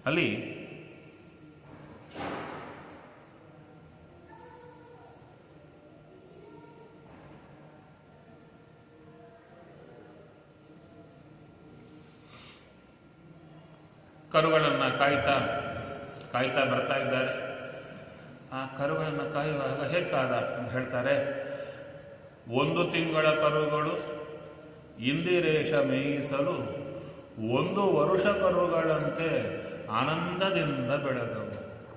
ಅಲ್ಲಿ ಕರುಗಳನ್ನು ಕಾಯ್ತಾ ಕಾಯ್ತಾ ಬರ್ತಾ ಇದ್ದಾರೆ ಆ ಕರುಗಳನ್ನು ಕಾಯುವಾಗ ಹೇಗೆ ಕಾದ ಅಂತ ಹೇಳ್ತಾರೆ ಒಂದು ತಿಂಗಳ ಕರುಗಳು ಇಂದಿರೇಶ ಮೇಯಿಸಲು ಒಂದು ವರುಷ ಕರುಗಳಂತೆ ಆನಂದದಿಂದ ಬೆಳೆದವು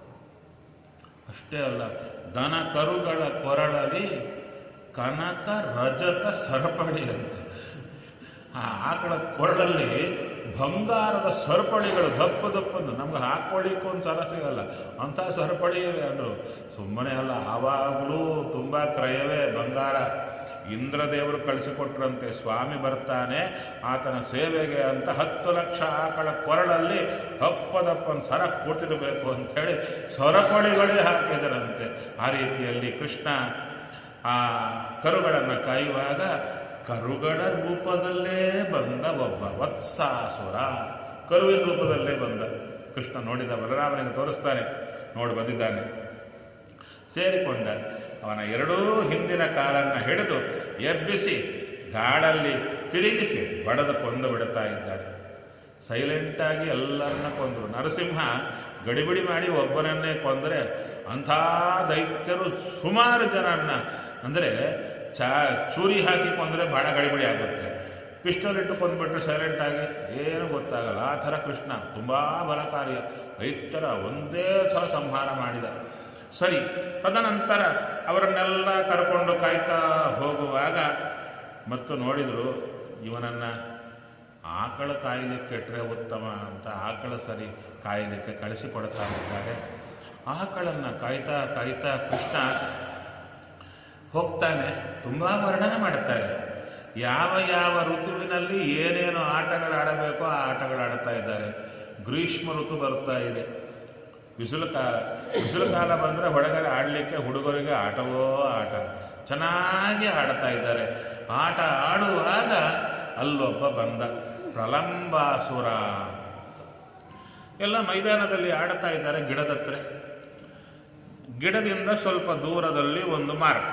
ಅಷ್ಟೇ ಅಲ್ಲ ದನ ಕರುಗಳ ಕೊರಳಲ್ಲಿ ಕನಕ ರಜತ ಸರಪಳಿ ಅಂತ ಆ ಆಕಳ ಕೊರಳಲ್ಲಿ ಬಂಗಾರದ ಸರಪಳಿಗಳು ದಪ್ಪ ದಪ್ಪಂದು ನಮ್ಗೆ ಹಾಕೊಳ್ಳಿಕ್ಕೆ ಒಂದು ಸರ ಸಿಗಲ್ಲ ಅಂಥ ಸರಪಳಿ ಇವೆ ಅಂದರು ಸುಮ್ಮನೆ ಅಲ್ಲ ಆವಾಗಲೂ ತುಂಬ ಕ್ರಯವೇ ಬಂಗಾರ ಇಂದ್ರದೇವರು ಕಳಿಸಿಕೊಟ್ರಂತೆ ಸ್ವಾಮಿ ಬರ್ತಾನೆ ಆತನ ಸೇವೆಗೆ ಅಂತ ಹತ್ತು ಲಕ್ಷ ಆಕಳ ಕೊರಳಲ್ಲಿ ದಪ್ಪದಪ್ಪನ ಸರ ಕೊಡ್ತಿರಬೇಕು ಅಂಥೇಳಿ ಸರಪಳಿಗಳೇ ಹಾಕಿದರಂತೆ ಆ ರೀತಿಯಲ್ಲಿ ಕೃಷ್ಣ ಆ ಕರುಗಳನ್ನು ಕಾಯುವಾಗ ಕರುಗಳ ರೂಪದಲ್ಲೇ ಬಂದ ಒಬ್ಬ ವತ್ಸಾಸುರ ಕರುವಿನ ರೂಪದಲ್ಲೇ ಬಂದ ಕೃಷ್ಣ ನೋಡಿದ ಬಲರಾಮನಿಗೆ ತೋರಿಸ್ತಾನೆ ನೋಡಿ ಬಂದಿದ್ದಾನೆ ಸೇರಿಕೊಂಡ ಅವನ ಎರಡೂ ಹಿಂದಿನ ಕಾಲನ್ನ ಹಿಡಿದು ಎಬ್ಬಿಸಿ ಗಾಡಲ್ಲಿ ತಿರುಗಿಸಿ ಬಡದು ಕೊಂದು ಬಿಡುತ್ತಾ ಇದ್ದಾನೆ ಸೈಲೆಂಟಾಗಿ ಎಲ್ಲರನ್ನ ಕೊಂದರು ನರಸಿಂಹ ಗಡಿಬಿಡಿ ಮಾಡಿ ಒಬ್ಬನನ್ನೇ ಕೊಂದರೆ ಅಂಥ ದೈತ್ಯರು ಸುಮಾರು ಜನನ್ನ ಅಂದರೆ ಚಾ ಚೂರಿ ಹಾಕಿ ಕೊಂದರೆ ಭಾಳ ಗಡಿಬಿಡಿ ಆಗುತ್ತೆ ಪಿಸ್ಟಲ್ ಇಟ್ಟು ಕೊಂದ್ಬಿಟ್ರೆ ಸೈಲೆಂಟಾಗಿ ಏನು ಗೊತ್ತಾಗಲ್ಲ ಆ ಥರ ಕೃಷ್ಣ ತುಂಬ ಬಲಕಾರ್ಯ ದೈತ್ಯರ ಒಂದೇ ಸಲ ಸಂಹಾರ ಮಾಡಿದ ಸರಿ ತದನಂತರ ಅವರನ್ನೆಲ್ಲ ಕರ್ಕೊಂಡು ಕಾಯ್ತಾ ಹೋಗುವಾಗ ಮತ್ತು ನೋಡಿದರು ಇವನನ್ನು ಆಕಳ ಕಾಯಲಿಕ್ಕೆ ಇಟ್ಟರೆ ಉತ್ತಮ ಅಂತ ಆಕಳ ಸರಿ ಕಾಯಲಿಕ್ಕೆ ಕಳಿಸಿಕೊಡ್ತಾ ಇದ್ದಾರೆ ಆಕಳನ್ನು ಕಾಯ್ತಾ ಕಾಯ್ತಾ ಕೃಷ್ಣ ಹೋಗ್ತಾನೆ ತುಂಬ ವರ್ಣನೆ ಮಾಡುತ್ತಾರೆ ಯಾವ ಯಾವ ಋತುವಿನಲ್ಲಿ ಏನೇನು ಆಟಗಳು ಆಡಬೇಕೋ ಆ ಆಟಗಳು ಆಡ್ತಾ ಇದ್ದಾರೆ ಗ್ರೀಷ್ಮ ಋತು ಬರ್ತಾ ಇದೆ ಬಿಸಿಲು ಕಾಲ ಬಿಸಿಲು ಕಾಲ ಬಂದರೆ ಹೊರಗಡೆ ಆಡಲಿಕ್ಕೆ ಹುಡುಗರಿಗೆ ಆಟವೋ ಆಟ ಚೆನ್ನಾಗಿ ಆಡ್ತಾ ಇದ್ದಾರೆ ಆಟ ಆಡುವಾಗ ಅಲ್ಲೊಬ್ಬ ಬಂದ ಪ್ರಲಂಬಾಸುರ ಎಲ್ಲ ಮೈದಾನದಲ್ಲಿ ಆಡ್ತಾ ಇದ್ದಾರೆ ಗಿಡದ ಹತ್ರ ಗಿಡದಿಂದ ಸ್ವಲ್ಪ ದೂರದಲ್ಲಿ ಒಂದು ಮಾರ್ಕ್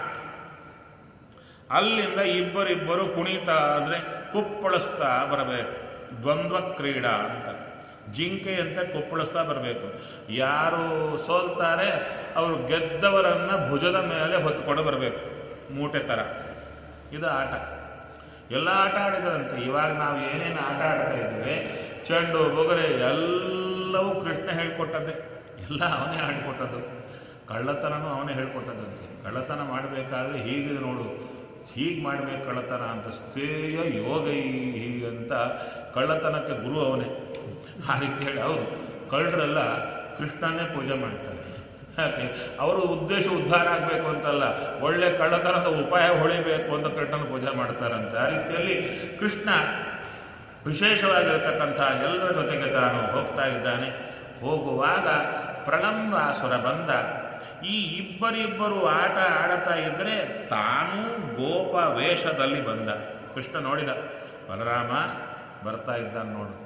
ಅಲ್ಲಿಂದ ಇಬ್ಬರಿಬ್ಬರು ಕುಣಿತಾ ಅಂದರೆ ಕುಪ್ಪಳಿಸ್ತಾ ಬರಬೇಕು ದ್ವಂದ್ವ ಕ್ರೀಡಾ ಅಂತ ಜಿಂಕೆಯಂತೆ ಕುಪ್ಪಳಿಸ್ತಾ ಬರಬೇಕು ಯಾರು ಸೋಲ್ತಾರೆ ಅವರು ಗೆದ್ದವರನ್ನ ಭುಜದ ಮೇಲೆ ಹೊತ್ಕೊಂಡು ಬರಬೇಕು ಮೂಟೆ ಥರ ಇದು ಆಟ ಎಲ್ಲ ಆಟ ಆಡಿದರಂತೆ ಇವಾಗ ನಾವು ಏನೇನು ಆಟ ಆಡ್ತಾ ಇದ್ದೀವಿ ಚೆಂಡು ಬೊಗರೆ ಎಲ್ಲವೂ ಕೃಷ್ಣ ಹೇಳ್ಕೊಟ್ಟದ್ದೇ ಎಲ್ಲ ಅವನೇ ಆಡಿಕೊಟ್ಟದ್ದು ಕಳ್ಳತನನೂ ಅವನೇ ಹೇಳ್ಕೊಟ್ಟದಂತೆ ಕಳ್ಳತನ ಮಾಡಬೇಕಾದ್ರೆ ಹೀಗೆ ನೋಡು ಹೀಗೆ ಮಾಡಬೇಕು ಕಳ್ಳತನ ಅಂತ ಸ್ಥೇಯ ಯೋಗೈ ಅಂತ ಕಳ್ಳತನಕ್ಕೆ ಗುರು ಅವನೇ ಆ ರೀತಿ ಹೇಳಿ ಹೌದು ಕಳ್ಳರೆಲ್ಲ ಕೃಷ್ಣನ್ನೇ ಪೂಜೆ ಮಾಡ್ತಾರೆ ಯಾಕೆ ಅವರು ಉದ್ದೇಶ ಉದ್ಧಾರ ಆಗಬೇಕು ಅಂತಲ್ಲ ಒಳ್ಳೆ ಕಳ್ಳತನದ ಉಪಾಯ ಹೊಳಿಬೇಕು ಅಂತ ಕೃಷ್ಣನ ಪೂಜೆ ಮಾಡ್ತಾರಂತೆ ಆ ರೀತಿಯಲ್ಲಿ ಕೃಷ್ಣ ವಿಶೇಷವಾಗಿರತಕ್ಕಂಥ ಎಲ್ಲರ ಜೊತೆಗೆ ತಾನು ಹೋಗ್ತಾ ಇದ್ದಾನೆ ಹೋಗುವಾಗ ಪ್ರಳಂಬಾಸುರ ಬಂದ ಈ ಇಬ್ಬರಿಬ್ಬರು ಆಟ ಆಡುತ್ತಾ ಇದ್ದರೆ ತಾನೂ ಗೋಪ ವೇಷದಲ್ಲಿ ಬಂದ ಕೃಷ್ಣ ನೋಡಿದ ಬಲರಾಮ ಬರ್ತಾ ಇದ್ದಾನೆ ನೋಡು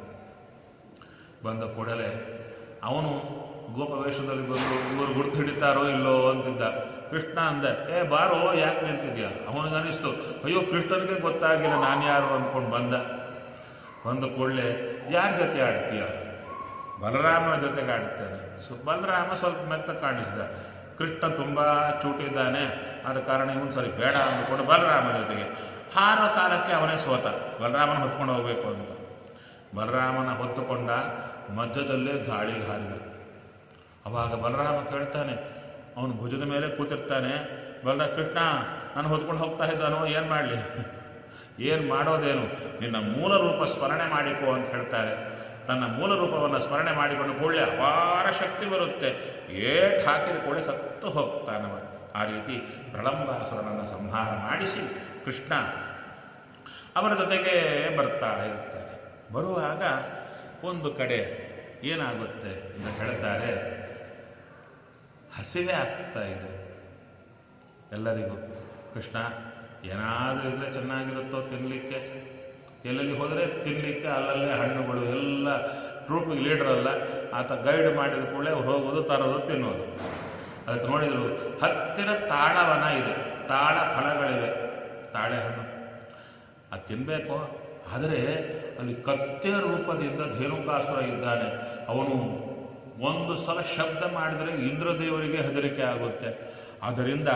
ಬಂದ ಕೂಡಲೇ ಅವನು ಗೋಪ ವೇಷದಲ್ಲಿ ಬಂದು ಇವರು ಗುರ್ತು ಹಿಡಿತಾರೋ ಇಲ್ಲೋ ಅಂತಿದ್ದ ಕೃಷ್ಣ ಅಂದ ಏ ಬಾರೋ ಯಾಕೆ ನಿಂತಿದ್ಯಾ ಅವನಿಗನಿಸ್ತು ಅಯ್ಯೋ ಕೃಷ್ಣನಿಗೆ ಗೊತ್ತಾಗಿಲ್ಲ ನಾನು ಯಾರು ಅಂದ್ಕೊಂಡು ಬಂದ ಬಂದ ಕೂಡಲೇ ಯಾರ ಜೊತೆ ಆಡ್ತೀಯ ಬಲರಾಮನ ಜೊತೆಗೆ ಆಡ್ತೇನೆ ಸೊ ಬಲರಾಮ ಸ್ವಲ್ಪ ಮೆತ್ತ ಕಾಣಿಸಿದ ಕೃಷ್ಣ ತುಂಬ ಚೂಟಿದ್ದಾನೆ ಆದ ಕಾರಣ ಇವನು ಸರಿ ಬೇಡ ಅಂದ್ಕೊಂಡು ಬಲರಾಮನ ಜೊತೆಗೆ ಹಾರೋ ಕಾಲಕ್ಕೆ ಅವನೇ ಸೋತ ಬಲರಾಮನ ಹೊತ್ಕೊಂಡು ಹೋಗಬೇಕು ಅಂತ ಬಲರಾಮನ ಹೊತ್ತುಕೊಂಡ ಮಧ್ಯದಲ್ಲೇ ಗಾಳಿಗೆ ಹಾರಿದ ಅವಾಗ ಬಲರಾಮ ಕೇಳ್ತಾನೆ ಅವನು ಭುಜದ ಮೇಲೆ ಕೂತಿರ್ತಾನೆ ಬಲರ ಕೃಷ್ಣ ನಾನು ಹೊತ್ಕೊಂಡು ಹೋಗ್ತಾ ಇದ್ದಾನೋ ಏನು ಮಾಡಲಿ ಏನು ಮಾಡೋದೇನು ನಿನ್ನ ಮೂಲ ರೂಪ ಸ್ಮರಣೆ ಮಾಡಿಕೋ ಅಂತ ಹೇಳ್ತಾರೆ ತನ್ನ ಮೂಲ ರೂಪವನ್ನು ಸ್ಮರಣೆ ಮಾಡಿಕೊಂಡು ಕೂಡಲೇ ಅಪಾರ ಶಕ್ತಿ ಬರುತ್ತೆ ಏಟ್ ಹಾಕಿದ ಕೂಡಲೇ ಸತ್ತು ಹೋಗ್ತಾನವ ಆ ರೀತಿ ಪ್ರಳಂಬಾಸುರನನ್ನು ಸಂಹಾರ ಮಾಡಿಸಿ ಕೃಷ್ಣ ಅವರ ಜೊತೆಗೆ ಬರ್ತಾ ಇರ್ತಾರೆ ಬರುವಾಗ ಒಂದು ಕಡೆ ಏನಾಗುತ್ತೆ ಅಂತ ಹೇಳ್ತಾರೆ ಹಸಿವೆ ಆಗ್ತಾ ಇದೆ ಎಲ್ಲರಿಗೂ ಕೃಷ್ಣ ಏನಾದರೂ ಇದ್ರೆ ಚೆನ್ನಾಗಿರುತ್ತೋ ತಿನ್ನಲಿಕ್ಕೆ ಎಲ್ಲೆಲ್ಲಿ ಹೋದರೆ ತಿನ್ನಲಿಕ್ಕೆ ಅಲ್ಲಲ್ಲೇ ಹಣ್ಣುಗಳು ಎಲ್ಲ ಟ್ರೂಪಿಗೆ ಲೀಡರ್ ಅಲ್ಲ ಆತ ಗೈಡ್ ಮಾಡಿದ ಕೂಡಲೇ ಅವ್ರು ಹೋಗೋದು ತರೋದು ತಿನ್ನೋದು ಅದಕ್ಕೆ ನೋಡಿದ್ರು ಹತ್ತಿರ ತಾಳವನ ಇದೆ ತಾಳ ಫಲಗಳಿವೆ ತಾಳೆಹಣ್ಣು ಅದು ತಿನ್ನಬೇಕು ಆದರೆ ಅಲ್ಲಿ ಕತ್ತೆ ರೂಪದಿಂದ ಧೇನುಕಾಸುರ ಇದ್ದಾನೆ ಅವನು ಒಂದು ಸಲ ಶಬ್ದ ಮಾಡಿದರೆ ಇಂದ್ರದೇವರಿಗೆ ಹೆದರಿಕೆ ಆಗುತ್ತೆ ಆದ್ದರಿಂದ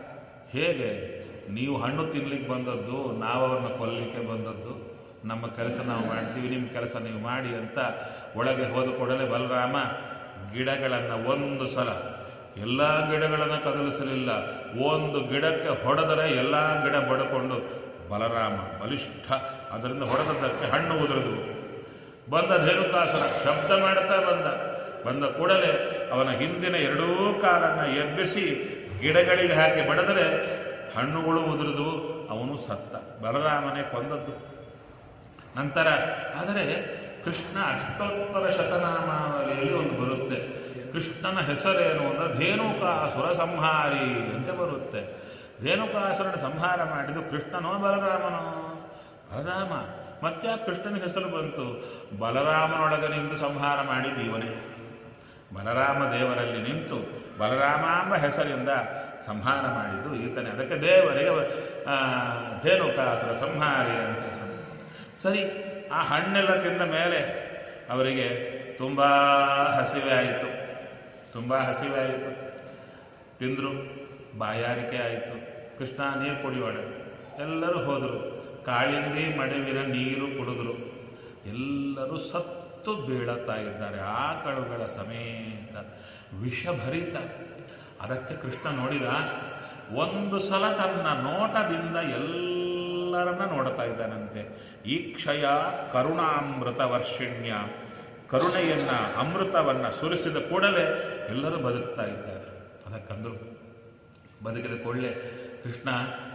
ಹೇಗೆ ನೀವು ಹಣ್ಣು ತಿನ್ಲಿಕ್ಕೆ ಬಂದದ್ದು ನಾವು ಅವ್ರನ್ನ ಕೊಲ್ಲಲಿಕ್ಕೆ ಬಂದದ್ದು ನಮ್ಮ ಕೆಲಸ ನಾವು ಮಾಡ್ತೀವಿ ನಿಮ್ಮ ಕೆಲಸ ನೀವು ಮಾಡಿ ಅಂತ ಒಳಗೆ ಹೋದ ಕೂಡಲೇ ಬಲರಾಮ ಗಿಡಗಳನ್ನು ಒಂದು ಸಲ ಎಲ್ಲ ಗಿಡಗಳನ್ನು ಕದಲಿಸಲಿಲ್ಲ ಒಂದು ಗಿಡಕ್ಕೆ ಹೊಡೆದರೆ ಎಲ್ಲ ಗಿಡ ಬಡ್ಕೊಂಡು ಬಲರಾಮ ಬಲಿಷ್ಠ ಅದರಿಂದ ಹೊಡೆದದ್ದಕ್ಕೆ ಹಣ್ಣು ಉದುರಿದು ಬಂದ ಧೇನುಕಾಸುರ ಶಬ್ದ ಮಾಡುತ್ತಾ ಬಂದ ಬಂದ ಕೂಡಲೇ ಅವನ ಹಿಂದಿನ ಎರಡೂ ಕಾಲನ್ನು ಎಬ್ಬಿಸಿ ಗಿಡಗಳಿಗೆ ಹಾಕಿ ಬಡಿದರೆ ಹಣ್ಣುಗಳು ಉದುರಿದು ಅವನು ಸತ್ತ ಬಲರಾಮನೇ ಕೊಂದದ್ದು ನಂತರ ಆದರೆ ಕೃಷ್ಣ ಅಷ್ಟೋತ್ತರ ಶತನಾಮಾವಲಿಯಲ್ಲಿ ಒಂದು ಬರುತ್ತೆ ಕೃಷ್ಣನ ಹೆಸರೇನು ಅಂದರೆ ಧೇನುಕಾಸುರ ಸಂಹಾರಿ ಅಂತ ಬರುತ್ತೆ ಧೇನುಕಾಸುರನ ಸಂಹಾರ ಮಾಡಿದ್ದು ಕೃಷ್ಣನೋ ಬಲರಾಮನೋ ಬಲರಾಮ ಮತ್ತೆ ಕೃಷ್ಣನ ಹೆಸರು ಬಂತು ಬಲರಾಮನೊಳಗೆ ನಿಂತು ಸಂಹಾರ ಮಾಡಿದ್ದು ಇವನೇ ಬಲರಾಮ ದೇವರಲ್ಲಿ ನಿಂತು ಬಲರಾಮ ಎಂಬ ಹೆಸರಿಂದ ಸಂಹಾರ ಮಾಡಿದ್ದು ಈತನೇ ಅದಕ್ಕೆ ದೇವರಿಗೆ ಆ, ಧೇನುಕಾಸುರ ಸಂಹಾರಿ ಅಂತ ಹೆಸರು ಸರಿ ಆ ಹಣ್ಣೆಲ್ಲ ತಿಂದ ಮೇಲೆ ಅವರಿಗೆ ತುಂಬ ಹಸಿವೆ ಆಯಿತು ತುಂಬ ಹಸಿವೆ ಆಯಿತು ತಿಂದರು ಬಾಯಾರಿಕೆ ಆಯಿತು ಕೃಷ್ಣ ನೀರು ಕುಡಿಯೋಣ ಎಲ್ಲರೂ ಹೋದರು ಕಾಳಿಂದಿ ಮಡುವಿನ ನೀರು ಕುಡಿದ್ರು ಎಲ್ಲರೂ ಸತ್ತು ಬೀಳುತ್ತಾ ಇದ್ದಾರೆ ಆಕಳುಗಳ ಸಮೇತ ವಿಷಭರಿತ ಅದಕ್ಕೆ ಕೃಷ್ಣ ನೋಡಿದ ಒಂದು ಸಲ ತನ್ನ ನೋಟದಿಂದ ಎಲ್ಲರನ್ನ ನೋಡ್ತಾ ಇದ್ದಾನಂತೆ ಈ ಕ್ಷಯ ಕರುಣಾಮೃತ ವರ್ಷಿಣ್ಯ ಕರುಣೆಯನ್ನ ಅಮೃತವನ್ನ ಸುರಿಸಿದ ಕೂಡಲೇ ಎಲ್ಲರೂ ಬದುಕ್ತಾ ಇದ್ದಾರೆ ಅದಕ್ಕಂದ್ರು ಬದುಕಿದ ಕೂಡಲೇ ಕೃಷ್ಣ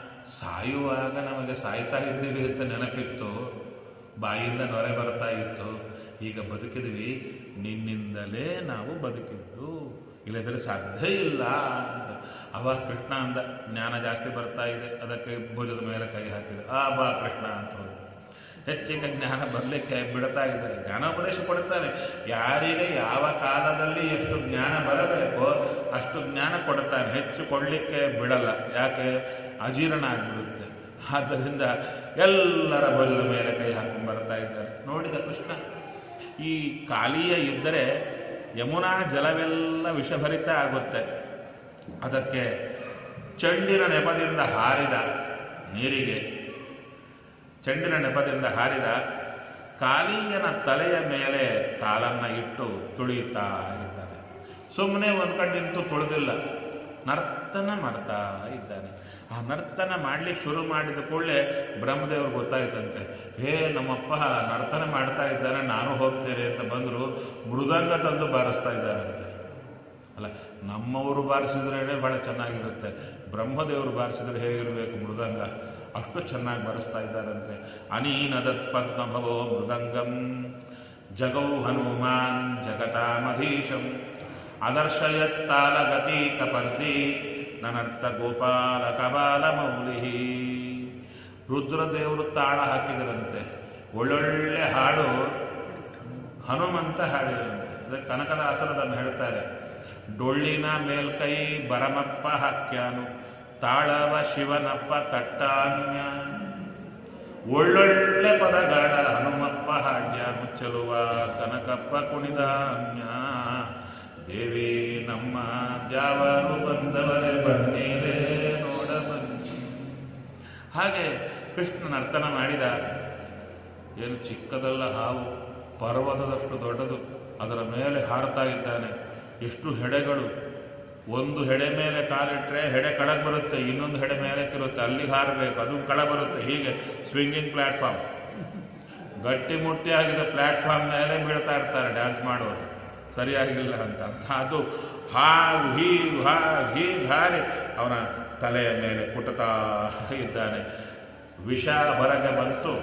ಸಾಯುವಾಗ ನಮಗೆ ಸಾಯ್ತಾ ಇದ್ದೀವಿ ಅಂತ ನೆನಪಿತ್ತು ಬಾಯಿಂದ ನೊರೆ ಬರ್ತಾ ಇತ್ತು ಈಗ ಬದುಕಿದ್ವಿ ನಿನ್ನಿಂದಲೇ ನಾವು ಬದುಕಿದ್ದು ಇಲ್ಲದ್ರೆ ಸಾಧ್ಯ ಇಲ್ಲ ಅಂತ ಅವಾಗ ಕೃಷ್ಣ ಅಂದ ಜ್ಞಾನ ಜಾಸ್ತಿ ಬರ್ತಾ ಇದೆ ಅದಕ್ಕೆ ಭುಜದ ಮೇಲೆ ಕೈ ಹಾಕಿದ ಆ ಬಾ ಕೃಷ್ಣ ಅಂತ ಹೋದ ಹೆಚ್ಚಿಗೆ ಜ್ಞಾನ ಬರಲಿಕ್ಕೆ ಬಿಡ್ತಾ ಇದ್ದಾರೆ ಜ್ಞಾನೋಪದೇಶ ಕೊಡ್ತಾನೆ ಯಾರಿಗೆ ಯಾವ ಕಾಲದಲ್ಲಿ ಎಷ್ಟು ಜ್ಞಾನ ಬರಬೇಕೋ ಅಷ್ಟು ಜ್ಞಾನ ಕೊಡ್ತಾನೆ ಹೆಚ್ಚು ಕೊಡಲಿಕ್ಕೆ ಬಿಡಲ್ಲ ಯಾಕೆ ಅಜೀರ್ಣ ಆಗಿಬಿಡುತ್ತೆ ಆದ್ದರಿಂದ ಎಲ್ಲರ ಭುಜದ ಮೇಲೆ ಕೈ ಹಾಕೊಂಡು ಬರ್ತಾ ಇದ್ದಾರೆ ನೋಡಿದ ಕೃಷ್ಣ ಈ ಕಾಲಿಯ ಇದ್ದರೆ ಯಮುನಾ ಜಲವೆಲ್ಲ ವಿಷಭರಿತ ಆಗುತ್ತೆ ಅದಕ್ಕೆ ಚೆಂಡಿನ ನೆಪದಿಂದ ಹಾರಿದ ನೀರಿಗೆ ಚೆಂಡಿನ ನೆಪದಿಂದ ಹಾರಿದ ಕಾಲಿಯನ ತಲೆಯ ಮೇಲೆ ಕಾಲನ್ನು ಇಟ್ಟು ತುಳಿತಾ ಇದ್ದಾನೆ ಸುಮ್ಮನೆ ಒಂದು ಕಡೆ ನಿಂತು ತುಳಿದಿಲ್ಲ ನರ್ತನ ಮಾಡ್ತಾ ಇದ್ದಾನೆ ಆ ನರ್ತನ ಮಾಡ್ಲಿಕ್ಕೆ ಶುರು ಮಾಡಿದ ಕೂಡಲೇ ಬ್ರಹ್ಮದೇವರು ಗೊತ್ತಾಯ್ತಂತೆ ಹೇ ನಮ್ಮಪ್ಪ ನರ್ತನ ಮಾಡ್ತಾ ಇದ್ದಾನೆ ನಾನು ಹೋಗ್ತೇನೆ ಅಂತ ಬಂದರು ಮೃದಂಗ ತಂದು ಬಾರಿಸ್ತಾ ಇದ್ದಾರಂತೆ ಅಲ್ಲ ನಮ್ಮವರು ಬಾರಿಸಿದ್ರೇ ಭಾಳ ಚೆನ್ನಾಗಿರುತ್ತೆ ಬ್ರಹ್ಮದೇವರು ಬಾರಿಸಿದ್ರೆ ಹೇಗಿರಬೇಕು ಮೃದಂಗ ಅಷ್ಟು ಚೆನ್ನಾಗಿ ಬಾರಿಸ್ತಾ ಇದ್ದಾರಂತೆ ಅನೀನದತ್ ಪದ್ಮಭವೋ ಮೃದಂಗಂ ಜಗೌ ಹನುಮಾನ್ ಜಗತಾಮಧೀಶಂ ಅದರ್ಶಯತ್ತಾಲಗತಿ ಕಪರ್ದಿ ನನರ್ಥ ಗೋಪಾಲ ಕಬಾಲ ಮೌಲಿ ರುದ್ರದೇವರು ತಾಳ ಹಾಕಿದರಂತೆ ಒಳ್ಳೊಳ್ಳೆ ಹಾಡು ಹನುಮಂತ ಹಾಡಿದಂತೆ ಅದಕ್ಕೆ ಕನಕದಾಸರದನ್ನು ಹೇಳ್ತಾರೆ ಡೊಳ್ಳಿನ ಮೇಲ್ಕೈ ಬರಮಪ್ಪ ಹಾಕ್ಯಾನು ತಾಳವ ಶಿವನಪ್ಪ ತಟ್ಟಾನ್ಯ ಒಳ್ಳೊಳ್ಳೆ ಪದಗಾಡ ಹನುಮಪ್ಪ ಹಾಡ್ಯ ಮುಚ್ಚಲುವ ಕನಕಪ್ಪ ಕುಣಿದಾನ್ಯ ದೇವಿ ನಮ್ಮ ದ್ಯಾವರು ಬಂದವರೇ ಬನ್ನಿರೇ ನೋಡ ಬನ್ನಿ ಹಾಗೆ ಕೃಷ್ಣ ನರ್ತನ ಮಾಡಿದ ಏನು ಚಿಕ್ಕದಲ್ಲ ಹಾವು ಪರ್ವತದಷ್ಟು ದೊಡ್ಡದು ಅದರ ಮೇಲೆ ಹಾರ್ತಾ ಇದ್ದಾನೆ ಎಷ್ಟು ಹೆಡೆಗಳು ಒಂದು ಹೆಡೆ ಮೇಲೆ ಕಾಲಿಟ್ರೆ ಹೆಡೆ ಕೆಳಗೆ ಬರುತ್ತೆ ಇನ್ನೊಂದು ಹೆಡೆ ಮೇಲೆ ಇರುತ್ತೆ ಅಲ್ಲಿಗೆ ಹಾರಬೇಕು ಅದು ಕೆಳ ಬರುತ್ತೆ ಹೀಗೆ ಸ್ವಿಂಗಿಂಗ್ ಪ್ಲ್ಯಾಟ್ಫಾರ್ಮ್ ಗಟ್ಟಿ ಮುಟ್ಟಿಯಾಗಿದ್ದ ಪ್ಲ್ಯಾಟ್ಫಾರ್ಮ್ ಮೇಲೆ ಬೀಳ್ತಾ ಇರ್ತಾರೆ ಡ್ಯಾನ್ಸ್ ಮಾಡೋರು ಸರಿಯಾಗಿಲ್ಲ ಅಂತ ಅಂತ ಅದು ಹಾವು ಹೀಗೆ ಹಾ ಹೀಗೆ ಹಾರಿ ಅವನ ತಲೆಯ ಮೇಲೆ ಕುಟುತ್ತಾ ಇದ್ದಾನೆ ವಿಷ ಹೊರಗೆ ಬಂತು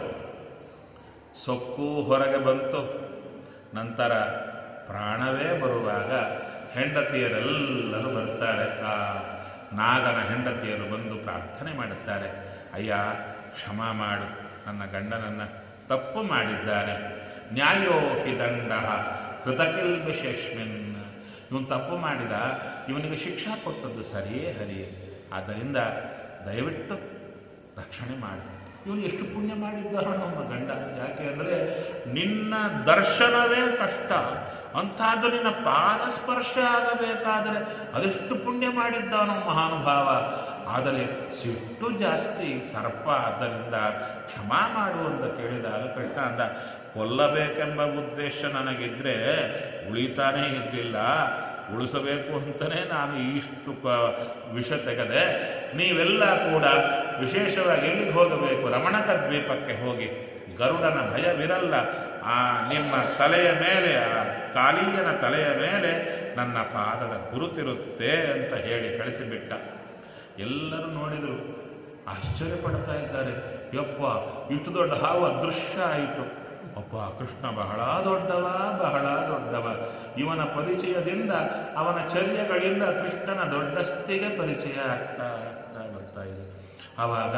ಸೊಕ್ಕು ಹೊರಗೆ ಬಂತು ನಂತರ ಪ್ರಾಣವೇ ಬರುವಾಗ ಹೆಂಡತಿಯರೆಲ್ಲರೂ ಬರ್ತಾರೆ ಆ ನಾಗನ ಹೆಂಡತಿಯರು ಬಂದು ಪ್ರಾರ್ಥನೆ ಮಾಡುತ್ತಾರೆ ಅಯ್ಯ ಕ್ಷಮ ಮಾಡು ನನ್ನ ಗಂಡನನ್ನು ತಪ್ಪು ಮಾಡಿದ್ದಾನೆ ನ್ಯಾಯೋ ಹಿ ದಂಡ ಕೃತಕಿಲ್ ವಿಶೇಷ್ಮಿನ್ ಇವನು ತಪ್ಪು ಮಾಡಿದ ಇವನಿಗೆ ಶಿಕ್ಷಾ ಕೊಟ್ಟದ್ದು ಸರಿಯೇ ಹರಿಯೇ ಆದ್ದರಿಂದ ದಯವಿಟ್ಟು ರಕ್ಷಣೆ ಮಾಡಿ ಇವನು ಎಷ್ಟು ಪುಣ್ಯ ಮಾಡಿದ್ದಾರೋ ನಮ್ಮ ಗಂಡ ಯಾಕೆ ಅಂದರೆ ನಿನ್ನ ದರ್ಶನವೇ ಕಷ್ಟ ಅಂಥದ್ದು ನಿನ್ನ ಪಾದ ಸ್ಪರ್ಶ ಆಗಬೇಕಾದರೆ ಅದೆಷ್ಟು ಪುಣ್ಯ ಮಾಡಿದ್ದಾನೋ ಮಹಾನುಭಾವ ಆದರೆ ಸಿಟ್ಟು ಜಾಸ್ತಿ ಸರ್ಪ ಆದ್ದರಿಂದ ಕ್ಷಮಾ ಮಾಡು ಅಂತ ಕೇಳಿದಾಗ ಕೃಷ್ಣ ಅಂದ ಕೊಲ್ಲಬೇಕೆಂಬ ಉದ್ದೇಶ ನನಗಿದ್ರೆ ಉಳಿತಾನೇ ಇದ್ದಿಲ್ಲ ಉಳಿಸಬೇಕು ಅಂತಲೇ ನಾನು ಇಷ್ಟು ಕ ವಿಷ ತೆಗೆದೆ ನೀವೆಲ್ಲ ಕೂಡ ವಿಶೇಷವಾಗಿ ಎಲ್ಲಿಗೆ ಹೋಗಬೇಕು ರಮಣಕ ದ್ವೀಪಕ್ಕೆ ಹೋಗಿ ಗರುಡನ ಭಯವಿರಲ್ಲ ಆ ನಿಮ್ಮ ತಲೆಯ ಮೇಲೆ ಆ ಕಾಲಿಯನ ತಲೆಯ ಮೇಲೆ ನನ್ನ ಪಾದದ ಗುರುತಿರುತ್ತೆ ಅಂತ ಹೇಳಿ ಕಳಿಸಿಬಿಟ್ಟ ಎಲ್ಲರೂ ನೋಡಿದರು ಆಶ್ಚರ್ಯ ಪಡ್ತಾ ಇದ್ದಾರೆ ಯಪ್ಪ ಇಷ್ಟು ದೊಡ್ಡ ಹಾವು ಅದೃಶ್ಯ ಆಯಿತು ಅಪ್ಪ ಕೃಷ್ಣ ಬಹಳ ದೊಡ್ಡವ ಬಹಳ ದೊಡ್ಡವ ಇವನ ಪರಿಚಯದಿಂದ ಅವನ ಚರ್ಯಗಳಿಂದ ಕೃಷ್ಣನ ದೊಡ್ಡಸ್ತಿಗೆ ಪರಿಚಯ ಆಗ್ತಾ ಆಗ್ತಾ ಬರ್ತಾ ಇದೆ ಆವಾಗ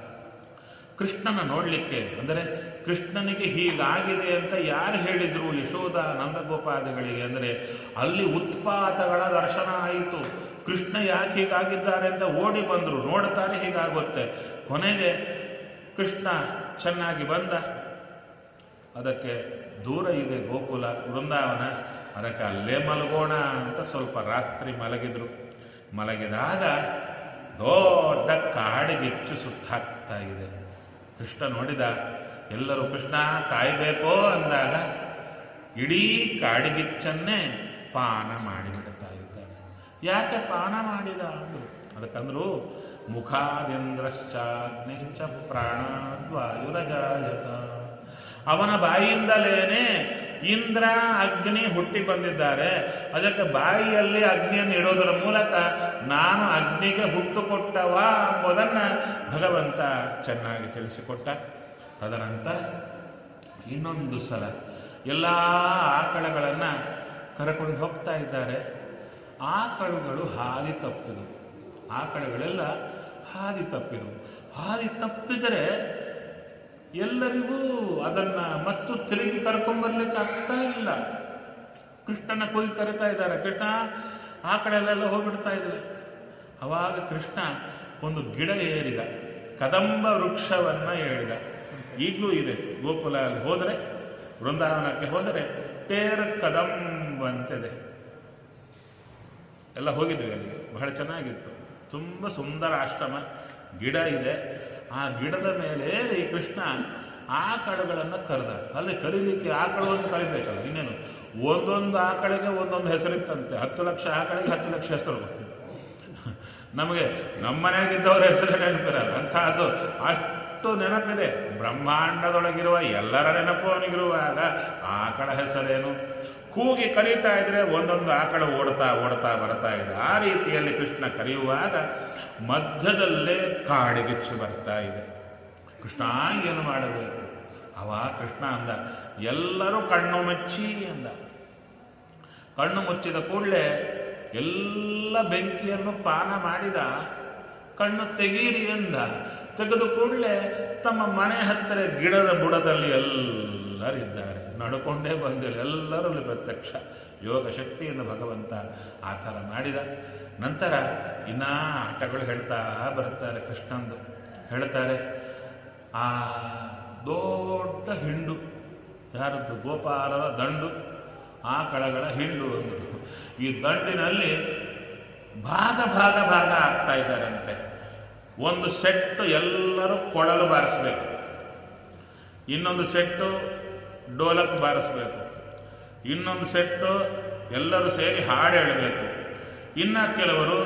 ಕೃಷ್ಣನ ನೋಡಲಿಕ್ಕೆ ಅಂದರೆ ಕೃಷ್ಣನಿಗೆ ಹೀಗಾಗಿದೆ ಅಂತ ಯಾರು ಹೇಳಿದರು ಯಶೋಧ ನಂದಗೋಪಾದಿಗಳಿಗೆ ಅಂದರೆ ಅಲ್ಲಿ ಉತ್ಪಾತಗಳ ದರ್ಶನ ಆಯಿತು ಕೃಷ್ಣ ಯಾಕೆ ಹೀಗಾಗಿದ್ದಾರೆ ಅಂತ ಓಡಿ ಬಂದರು ನೋಡ್ತಾರೆ ಹೀಗಾಗುತ್ತೆ ಕೊನೆಗೆ ಕೃಷ್ಣ ಚೆನ್ನಾಗಿ ಬಂದ ಅದಕ್ಕೆ ದೂರ ಇದೆ ಗೋಕುಲ ವೃಂದಾವನ ಅದಕ್ಕೆ ಅಲ್ಲೇ ಮಲಗೋಣ ಅಂತ ಸ್ವಲ್ಪ ರಾತ್ರಿ ಮಲಗಿದ್ರು ಮಲಗಿದಾಗ ದೊಡ್ಡ ಕಾಡಿಗಿಚ್ಚು ಸುತ್ತಾಗ್ತಾ ಇದೆ ಕೃಷ್ಣ ನೋಡಿದ ಎಲ್ಲರೂ ಕೃಷ್ಣ ಕಾಯಬೇಕೋ ಅಂದಾಗ ಇಡೀ ಕಾಡಿಗಿಚ್ಚನ್ನೇ ಪಾನ ಮಾಡಿಬಿಡ್ತಾ ಇದ್ದಾನೆ ಯಾಕೆ ಪಾನ ಮಾಡಿದ ಅಂದ್ರು ಅದಕ್ಕಂದ್ರು ಮುಖಾದಿಂದ್ರಶ್ಚಾಗ್ನಿಶ್ಚ ಪ್ರಾಣಾದ್ವಾಯುರಜಾಯತ ಅವನ ಬಾಯಿಯಿಂದಲೇನೆ ಇಂದ್ರ ಅಗ್ನಿ ಹುಟ್ಟಿ ಬಂದಿದ್ದಾರೆ ಅದಕ್ಕೆ ಬಾಯಿಯಲ್ಲಿ ಅಗ್ನಿಯನ್ನು ಇಡೋದರ ಮೂಲಕ ನಾನು ಅಗ್ನಿಗೆ ಹುಟ್ಟು ಕೊಟ್ಟವ ಎಂಬುದನ್ನು ಭಗವಂತ ಚೆನ್ನಾಗಿ ತಿಳಿಸಿಕೊಟ್ಟ ತದನಂತರ ಇನ್ನೊಂದು ಸಲ ಎಲ್ಲ ಆಕಳಗಳನ್ನು ಕರ್ಕೊಂಡು ಹೋಗ್ತಾ ಇದ್ದಾರೆ ಆಕಳುಗಳು ಹಾದಿ ತಪ್ಪಿದವು ಆಕಳುಗಳೆಲ್ಲ ಹಾದಿ ತಪ್ಪಿದವು ಹಾದಿ ತಪ್ಪಿದರೆ ಎಲ್ಲರಿಗೂ ಅದನ್ನು ಮತ್ತು ತಿರುಗಿ ಕರ್ಕೊಂಬರ್ಲಿಕ್ಕೆ ಆಗ್ತಾ ಇಲ್ಲ ಕೃಷ್ಣನ ಕೊಯ್ ಕರಿತಾ ಇದ್ದಾರೆ ಕೃಷ್ಣ ಆ ಕಡೆಯಲ್ಲೆಲ್ಲ ಹೋಗ್ಬಿಡ್ತಾ ಇದ್ವಿ ಅವಾಗ ಕೃಷ್ಣ ಒಂದು ಗಿಡ ಏರಿದ ಕದಂಬ ವೃಕ್ಷವನ್ನು ಏರಿದ ಈಗಲೂ ಇದೆ ಗೋಕುಲ ಅಲ್ಲಿ ಹೋದರೆ ವೃಂದಾವನಕ್ಕೆ ಹೋದರೆ ಟೇರ್ ಕದಂಬ ಅಂತಿದೆ ಎಲ್ಲ ಹೋಗಿದ್ವಿ ಅಲ್ಲಿ ಬಹಳ ಚೆನ್ನಾಗಿತ್ತು ತುಂಬ ಸುಂದರ ಆಶ್ರಮ ಗಿಡ ಇದೆ ಆ ಗಿಡದ ಮೇಲೆ ಈ ಕೃಷ್ಣ ಆಕಳುಗಳನ್ನು ಕರೆದ ಅಲ್ಲಿ ಕರೀಲಿಕ್ಕೆ ಆಕಳು ಅಂತ ಕರಿಬೇಕಲ್ಲ ಇನ್ನೇನು ಒಂದೊಂದು ಆಕಳಿಗೆ ಒಂದೊಂದು ಹೆಸರಿತ್ತಂತೆ ಹತ್ತು ಲಕ್ಷ ಆಕಳಿಗೆ ಹತ್ತು ಲಕ್ಷ ಹೆಸರು ನಮಗೆ ನಮ್ಮ ಮನೆಯಾಗಿದ್ದವ್ರ ಹೆಸರು ನೆನಪಿರಲ್ಲ ಅಂತ ಅದು ಅಷ್ಟು ನೆನಪಿದೆ ಬ್ರಹ್ಮಾಂಡದೊಳಗಿರುವ ಎಲ್ಲರ ನೆನಪು ಅವನಿಗಿರುವಾಗ ಆಕಳ ಹೆಸರೇನು ಕೂಗಿ ಕರೀತಾ ಇದ್ರೆ ಒಂದೊಂದು ಆಕಳ ಓಡ್ತಾ ಓಡ್ತಾ ಬರ್ತಾ ಇದೆ ಆ ರೀತಿಯಲ್ಲಿ ಕೃಷ್ಣ ಕರೆಯುವಾಗ ಮಧ್ಯದಲ್ಲೇ ಕಾಡಿಗಿಚ್ಚು ಬರ್ತಾ ಇದೆ ಕೃಷ್ಣ ಏನು ಮಾಡಬೇಕು ಅವ ಕೃಷ್ಣ ಅಂದ ಎಲ್ಲರೂ ಕಣ್ಣು ಮುಚ್ಚಿ ಅಂದ ಕಣ್ಣು ಮುಚ್ಚಿದ ಕೂಡಲೇ ಎಲ್ಲ ಬೆಂಕಿಯನ್ನು ಪಾನ ಮಾಡಿದ ಕಣ್ಣು ತೆಗೀರಿ ಎಂದ ತೆಗೆದು ಕೂಡಲೇ ತಮ್ಮ ಮನೆ ಹತ್ತಿರ ಗಿಡದ ಬುಡದಲ್ಲಿ ಎಲ್ಲರಿದ್ದಾರೆ ನಡ್ಕೊಂಡೇ ಬಂದಿಲ್ಲ ಎಲ್ಲರೂ ಅಲ್ಲಿ ಪ್ರತ್ಯಕ್ಷ ಯೋಗ ಶಕ್ತಿಯಿಂದ ಭಗವಂತ ಆ ಥರ ಮಾಡಿದ ನಂತರ ಇನ್ನೂ ಆಟಗಳು ಹೇಳ್ತಾ ಬರ್ತಾರೆ ಕೃಷ್ಣಂದು ಹೇಳ್ತಾರೆ ಆ ದೊಡ್ಡ ಹಿಂಡು ಯಾರದ್ದು ಗೋಪಾಲದ ದಂಡು ಆ ಕಳಗಳ ಹಿಂಡು ಅಂದರು ಈ ದಂಡಿನಲ್ಲಿ ಭಾಗ ಭಾಗ ಭಾಗ ಆಗ್ತಾ ಇದ್ದಾರಂತೆ ಒಂದು ಸೆಟ್ಟು ಎಲ್ಲರೂ ಕೊಳಲು ಬಾರಿಸ್ಬೇಕು ಇನ್ನೊಂದು ಸೆಟ್ಟು ಡೋಲಕ್ ಬಾರಿಸ್ಬೇಕು ಇನ್ನೊಂದು ಸೆಟ್ಟು ಎಲ್ಲರೂ ಸೇರಿ ಹಾಡು ಹೇಳಬೇಕು ಇನ್ನು ಕೆಲವರು